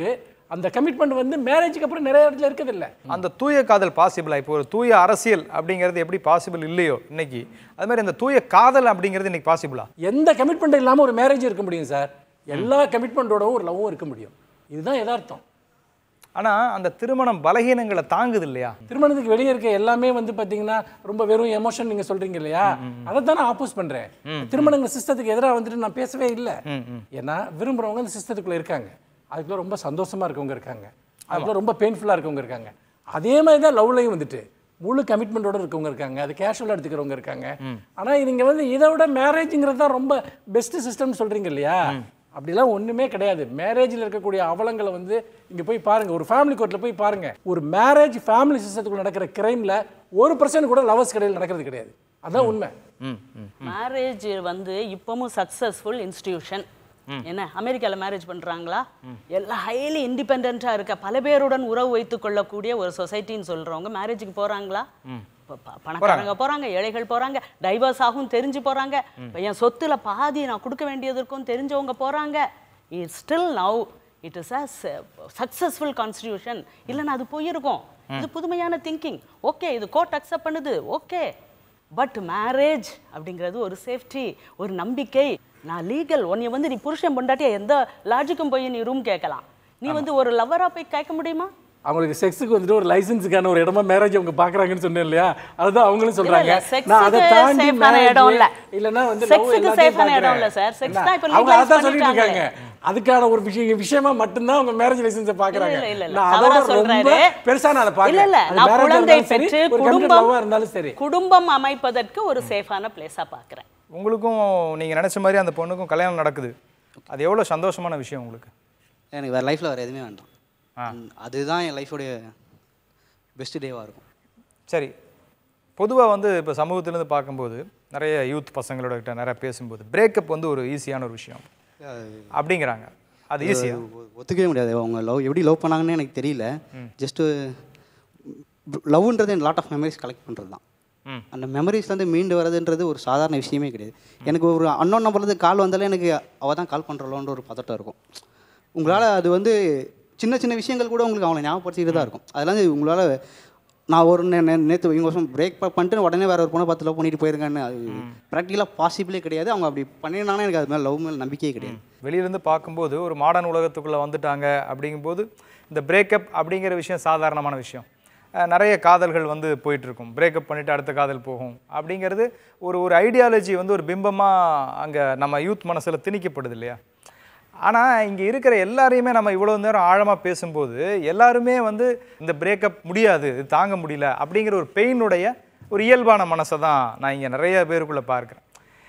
அந்த கமிட்மெண்ட் வந்து மேரேஜுக்கு அப்புறம் நிறைய இடத்துல இருக்கிறதில்ல அந்த தூய காதல் பாசிபிளா இப்போ ஒரு தூய அரசியல் அப்படிங்கிறது எப்படி பாசிபிள் இல்லையோ இன்னைக்கு அது மாதிரி அந்த தூய காதல் அப்படிங்கிறது இன்னைக்கு பாசிபிளா எந்த கமிட்மெண்ட் இல்லாமல் ஒரு மேரேஜ் இருக்க முடியும் சார் எல்லா கமிட்மெண்ட்டோடவும் ஒரு லவ்வும் இருக்க முடியும் இதுதான் யதார்த்தம் ஆனா அந்த திருமணம் பலகீனங்களை தாங்குது இல்லையா திருமணத்துக்கு வெளியே இருக்க எல்லாமே வந்து பாத்தீங்கன்னா ரொம்ப வெறும் எமோஷன் நீங்க சொல்றீங்க இல்லையா அதை தான் நான் ஆப்போஸ் பண்றேன் திருமணங்கள் சிஸ்டத்துக்கு எதிராக வந்துட்டு நான் பேசவே இல்லை ஏன்னா விரும்புறவங்க அந்த சிஸ்டத்துக்குள்ள இருக்காங்க அதுக்குள்ள ரொம்ப சந்தோஷமா இருக்கவங்க இருக்காங்க அதுக்குள்ள ரொம்ப பெயின்ஃபுல்லா இருக்கவங்க இருக்காங்க அதே மாதிரி தான் லவ்லையும் வந்துட்டு முழு கமிட்மெண்ட்டோட இருக்கவங்க இருக்காங்க அது கேஷுவலாக எடுத்துக்கிறவங்க இருக்காங்க ஆனா நீங்க வந்து இதை விட மேரேஜுங்கிறது தான் ரொம்ப பெஸ்ட் சிஸ்டம்னு சொல்றீங்க இல்லையா அப்படிலாம் ஒண்ணுமே கிடையாது மேரேஜில் இருக்கக்கூடிய அவலங்களை வந்து இங்க போய் பாருங்க ஒரு ஃபேமிலி கோர்ட்டில் போய் பாருங்க ஒரு மேரேஜ் ஃபேமிலி சிஸ்டத்துக்குள்ள நடக்கிற கிரைம்ல ஒரு பர்சன்ட் கூட லவர்ஸ் கடையில் நடக்கிறது கிடையாது அதான் உண்மை மேரேஜ் வந்து இப்பவும் சக்ஸஸ்ஃபுல் இன்ஸ்டிடியூஷன் என்ன அமெரிக்கால மேரேஜ் பண்றாங்களா எல்லாம் ஹைலி இண்டிபெண்டா இருக்க பல பேருடன் உறவு வைத்துக் கொள்ளக்கூடிய ஒரு சொசைட்டின்னு சொல்றவங்க மேரேஜுக்கு போறாங்களா ப- ப- பணக்காரங்க போறாங்க ஏழைகள் போறாங்க டைவர்ஸ் ஆகும் தெரிஞ்சு போறாங்க இப்ப என் சொத்துல பாதி நான் கொடுக்க வேண்டியது இருக்கும் தெரிஞ்சவங்க போறாங்க it still now it is a successful constitution இல்லைன்னா அது போயிருக்கும் இது புதுமையான திங்கிங் ஓகே இது கோர்ட் அக்செப்ட் பண்ணுது ஓகே பட் மேரேஜ் அப்படிங்கிறது ஒரு சேஃப்டி ஒரு நம்பிக்கை நான் லீகல் உன்னைய வந்து நீ புருஷன் பொண்டாட்டியா எந்த லாஜிக்கும் போய் நீ ரூம் கேட்கலாம் நீ வந்து ஒரு லவ்வரா போய் கேட்க முடியுமா அவங்களுக்கு செக்ஸுக்கு வந்துட்டு ஒரு லைசன்ஸுக்கான ஒரு இடமா மேரேஜ் அவங்க பாக்குறாங்கன்னு சொன்னேன் இல்லையா அதுதான் அவங்களும் சொல்றாங்க இல்ல, sex நான் அதை க்கு தாண்டி safe ஆன இடம் இல்ல. marriage, இல்லைன்னா வந்து Sex love க்கு எல்லாத்தையும் safe ஆன இடம் இல்ல பார்க்கறேன். sir. Sex என்ன? தான் இப்ப அவங்க legalize அதான் சொல்லிட்டு பண்ணிட்டாங்களே. இருக்காங்க அதுக்கான ஒரு விஷய விஷயமா மட்டும்தான் அவங்க மேரேஜ் லைசன்ஸை பாக்குறாங்க இல்ல, இல்ல, இல்ல. நான் தவறா அதோட ரொம்ப சொல்றாரு. பெருசா நான் அதை இல்ல பார்க்கறேன் இல்ல அது நான் marriage ஆ குழந்தை இருந்தாலும் சரி, பெற்று ஒரு committed குடும்பம் love ஆ இருந்தாலும் சரி குடும்பம் அமைப்பதற்கு ஒரு சேஃபான பிளேஸா பார்க்கறேன் உங்களுக்கும் நீங்க நினைச்ச மாதிரி அந்த பொண்ணுக்கும் கல்யாணம் நடக்குது அது எவ்வளவு சந்தோஷமான விஷயம் உங்களுக்கு எனக்கு வேறு லைஃப்பில் வேறு எதுவுமே வேண்டாம் ம், அதுதான் என் லைஃபோடைய பெஸ்ட் டேவாக இருக்கும் சரி பொதுவா வந்து இப்போ சமூகத்திலேருந்து பார்க்கும்போது நிறைய யூத் பசங்களோட கிட்ட நிறைய பேசும்போது பிரேக்கப் வந்து ஒரு ஈஸியான ஒரு விஷயம் அப்படிங்கிறாங்க அது ஈஸியா ஒ- ஒத்துக்கவே முடியாது அவங்க லவ் எப்படி லவ் பண்ணாங்கன்னு எனக்கு தெரியல ஜஸ்ட்டு லவ்ன்றது லாட் ஆஃப் மெமரிஸ் கலெக்ட் பண்ணுறது தான் ம். அந்த மெமரிஸ்லேருந்து மீண்டு வரதுன்றது ஒரு சாதாரண விஷயமே கிடையாது எனக்கு ஒரு அன்னோன் நம்பர்லேருந்து கால் வந்தாலே எனக்கு அவள் தான் கால் பண்ணுறோன்ற ஒரு பதட்டம் இருக்கும் உங்களால் அது வந்து சின்ன சின்ன விஷயங்கள் கூட உங்களுக்கு அவங்களை ஞாபகப்படுத்திட்டு தான் இருக்கும் அதெல்லாம் வந்து உங்களால் நான் ஒரு நேற்று இவங்க வருஷம் பிரேக் பண்ணிட்டு உடனே வேற ஒரு பொண்ணை பார்த்து லவ் பண்ணிட்டு போயிருக்கேன்னு அது ப்ராக்டிக்கலாக பாசிபிளே கிடையாது அவங்க அப்படி பண்ணியிருந்தாங்கன்னா எனக்கு அது மேலே லவ் மேலே நம்பிக்கையே கிடையாது வெளியிலேருந்து பார்க்கும்போது ஒரு மாடர்ன் உலகத்துக்குள்ளே வந்துட்டாங்க அப்படிங்கும்போது இந்த பிரேக்கப் அப்படிங்கிற விஷயம் சாதாரணமான விஷயம் அஹ் நிறைய காதல்கள் வந்து போயிட்டு இருக்கும் பிரேக்கப் பண்ணிட்டு அடுத்த காதல் போகும் அப்படிங்கிறது ஒரு ஒரு ஐடியாலஜி வந்து ஒரு பிம்பமாக அங்கே நம்ம யூத் மனசில் திணிக்கப்படுது இல்லையா ஆனால் இங்கே இருக்கிற எல்லாரையுமே நம்ம இவ்வளோ நேரம் ஆழமாக பேசும்போது எல்லாருமே வந்து இந்த பிரேக்கப் முடியாது இது தாங்க முடியல அப்படிங்கிற ஒரு பெயினுடைய ஒரு இயல்பான மனசை தான் நான் இங்கே நிறைய பேருக்குள்ளே பார்க்குறேன்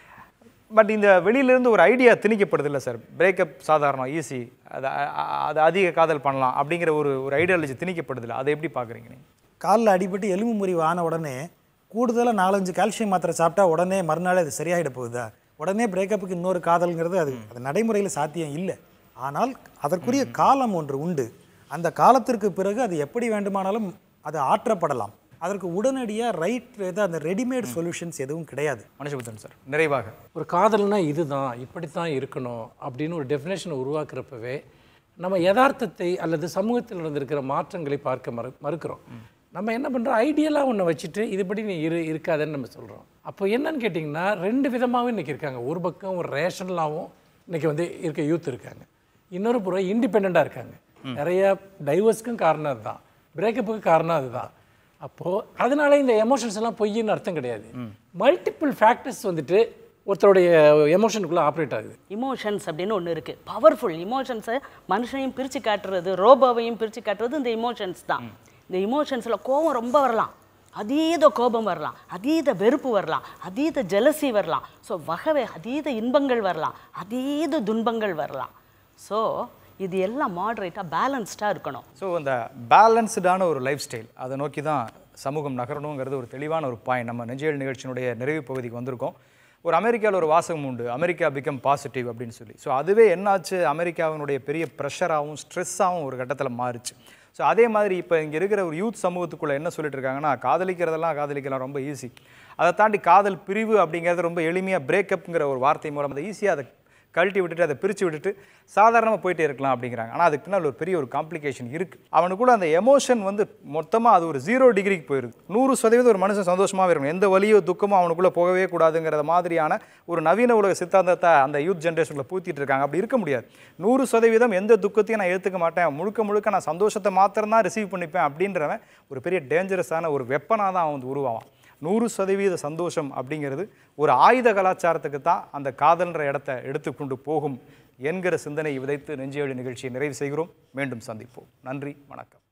பட் இந்த வெளியிலேருந்து ஒரு ஐடியா திணிக்கப்படுது இல்லை சார் பிரேக்கப் சாதாரணம் ஈஸி அது அ- அ- அது அதிக காதல் பண்ணலாம் அப்படிங்கிற ஒரு ஒரு ஐடியாலஜி திணிக்கப்படுது இல்லை அதை எப்படி பார்க்குறீங்க நீங்கள் காலில் அடிபட்டு எலும்பு முறிவு ஆன உடனே கூடுதலாக நாலஞ்சு கால்சியம் மாத்திரை சாப்பிட்டா உடனே மறுநாள் அது சரியாயிட போகுதா உடனே பிரேக்கப்புக்கு இன்னொரு காதல்ங்கிறது அது அது நடைமுறையில் சாத்தியம் இல்லை ஆனால் அதற்குரிய காலம் ஒன்று உண்டு அந்த காலத்திற்கு பிறகு அது எப்படி வேண்டுமானாலும் அது ஆற்றப்படலாம் அதற்கு உடனடியாக ரைட் அந்த ரெடிமேட் சொல்யூஷன்ஸ் எதுவும் கிடையாது மனுஷபுத்தன் சார் நிறைவாக ஒரு காதல்னா இதுதான் இப்படித்தான் இருக்கணும் அப்படின்னு ஒரு டெஃபினேஷனை உருவாக்குறப்பவே நம்ம யதார்த்தத்தை அல்லது சமூகத்தில் நடந்திருக்கிற மாற்றங்களை பார்க்க மறு மறுக்கிறோம் நம்ம என்ன பண்ணுறோம் ஐடியலாக ஒன்று வச்சுட்டு இதுபடி நீ இரு இருக்காதன்னு நம்ம சொல்கிறோம் அப்போ என்னன்னு கேட்டிங்கன்னா ரெண்டு விதமாகவும் இன்றைக்கி இருக்காங்க ஒரு பக்கம் ஒரு ரேஷனலாகவும் இன்றைக்கி வந்து இருக்க யூத் இருக்காங்க இன்னொரு புறம் இண்டிபெண்ட்டாக இருக்காங்க நிறைய டைவர்ஸ்க்கும் காரணம் அதுதான் பிரேக்கப்புக்கு காரணம் அதுதான் அப்போது அதனால இந்த எமோஷன்ஸ் எல்லாம் பொய்ன்னு அர்த்தம் கிடையாது மல்டிபிள் ஃபேக்டர்ஸ் வந்துட்டு ஒருத்தருடைய எமோஷனுக்குள்ளே ஆப்ரேட் ஆகுது இமோஷன்ஸ் அப்படின்னு ஒன்று இருக்குது பவர்ஃபுல் இமோஷன்ஸை மனுஷனையும் பிரித்து காட்டுறது ரோபோவையும் பிரித்து காட்டுறது இந்த இமோஷன்ஸ் தான் இந்த இமோஷன்ஸில் கோபம் ரொம்ப வரலாம் அதீத கோபம் வரலாம் அதீத வெறுப்பு வரலாம் அதீத ஜெலசி வரலாம் ஸோ வகை அதீத இன்பங்கள் வரலாம் அதீத துன்பங்கள் வரலாம் ஸோ இது எல்லாம் மாடரேட்டாக பேலன்ஸ்டாக இருக்கணும் ஸோ அந்த பேலன்ஸ்டான ஒரு லைஃப் ஸ்டைல் அதை நோக்கி தான் சமூகம் நகரணுங்கிறது ஒரு தெளிவான ஒரு பாயிண்ட் நம்ம நெஞ்சியல் நிகழ்ச்சியினுடைய நிறைவு பகுதிக்கு வந்திருக்கோம் ஒரு அமெரிக்காவில் ஒரு வாசகம் உண்டு அமெரிக்கா பிகம் பாசிட்டிவ் அப்படின்னு சொல்லி ஸோ அதுவே என்னாச்சு அமெரிக்காவினுடைய பெரிய ப்ரெஷராகவும் ஸ்ட்ரெஸ்ஸாகவும் ஒரு கட்டத்தில் மாறுச்சு ஸோ அதே மாதிரி இப்போ இங்கே இருக்கிற ஒரு யூத் சமூகத்துக்குள்ளே என்ன சொல்லிட்டு இருக்காங்கன்னா காதலிக்கிறதெல்லாம் காதலிக்கலாம் ரொம்ப ஈஸி அதை தாண்டி காதல் பிரிவு அப்படிங்கிறது ரொம்ப எளிமையாக பிரேக்கப்ங்கிற ஒரு வார்த்தை மூலம் அதை ஈஸியாக அதை கழட்டி விட்டுட்டு அதை பிரித்து விட்டுட்டு சாதாரணமாக போயிட்டே இருக்கலாம் அப்படிங்கிறாங்க ஆனால் அதுக்கு பின்னால் ஒரு பெரிய ஒரு காம்ப்ளிகேஷன் இருக்குது அவனுக்குள்ள அந்த எமோஷன் வந்து மொத்தமாக அது ஒரு ஜீரோ டிகிரிக்கு போயிடுது நூறு சதவீதம் ஒரு மனுஷன் சந்தோஷமாகவே இருக்கணும் எந்த வலியோ துக்கமோ அவனுக்குள்ளே போகவே கூடாதுங்கிற மாதிரியான ஒரு நவீன உலக சித்தாந்தத்தை அந்த யூத் ஜென்ரேஷனில் பூத்திட்டு இருக்காங்க அப்படி இருக்க முடியாது நூறு சதவீதம் எந்த துக்கத்தையும் நான் ஏற்றுக்க மாட்டேன் முழுக்க முழுக்க நான் சந்தோஷத்தை மாத்திரம் தான் ரிசீவ் பண்ணிப்பேன் அப்படின்றவன் ஒரு பெரிய டேஞ்சரஸான ஒரு வெப்பனாக தான் அவன் வந்து உருவாவான் நூறு சதவீத சந்தோஷம் அப்படிங்கிறது ஒரு ஆயுத கலாச்சாரத்துக்கு தான் அந்த காதல்ன்ற இடத்த எடுத்துக்கொண்டு போகும் என்கிற சிந்தனை விதைத்து நெஞ்சியழி நிகழ்ச்சியை நிறைவு செய்கிறோம் மீண்டும் சந்திப்போம் நன்றி வணக்கம்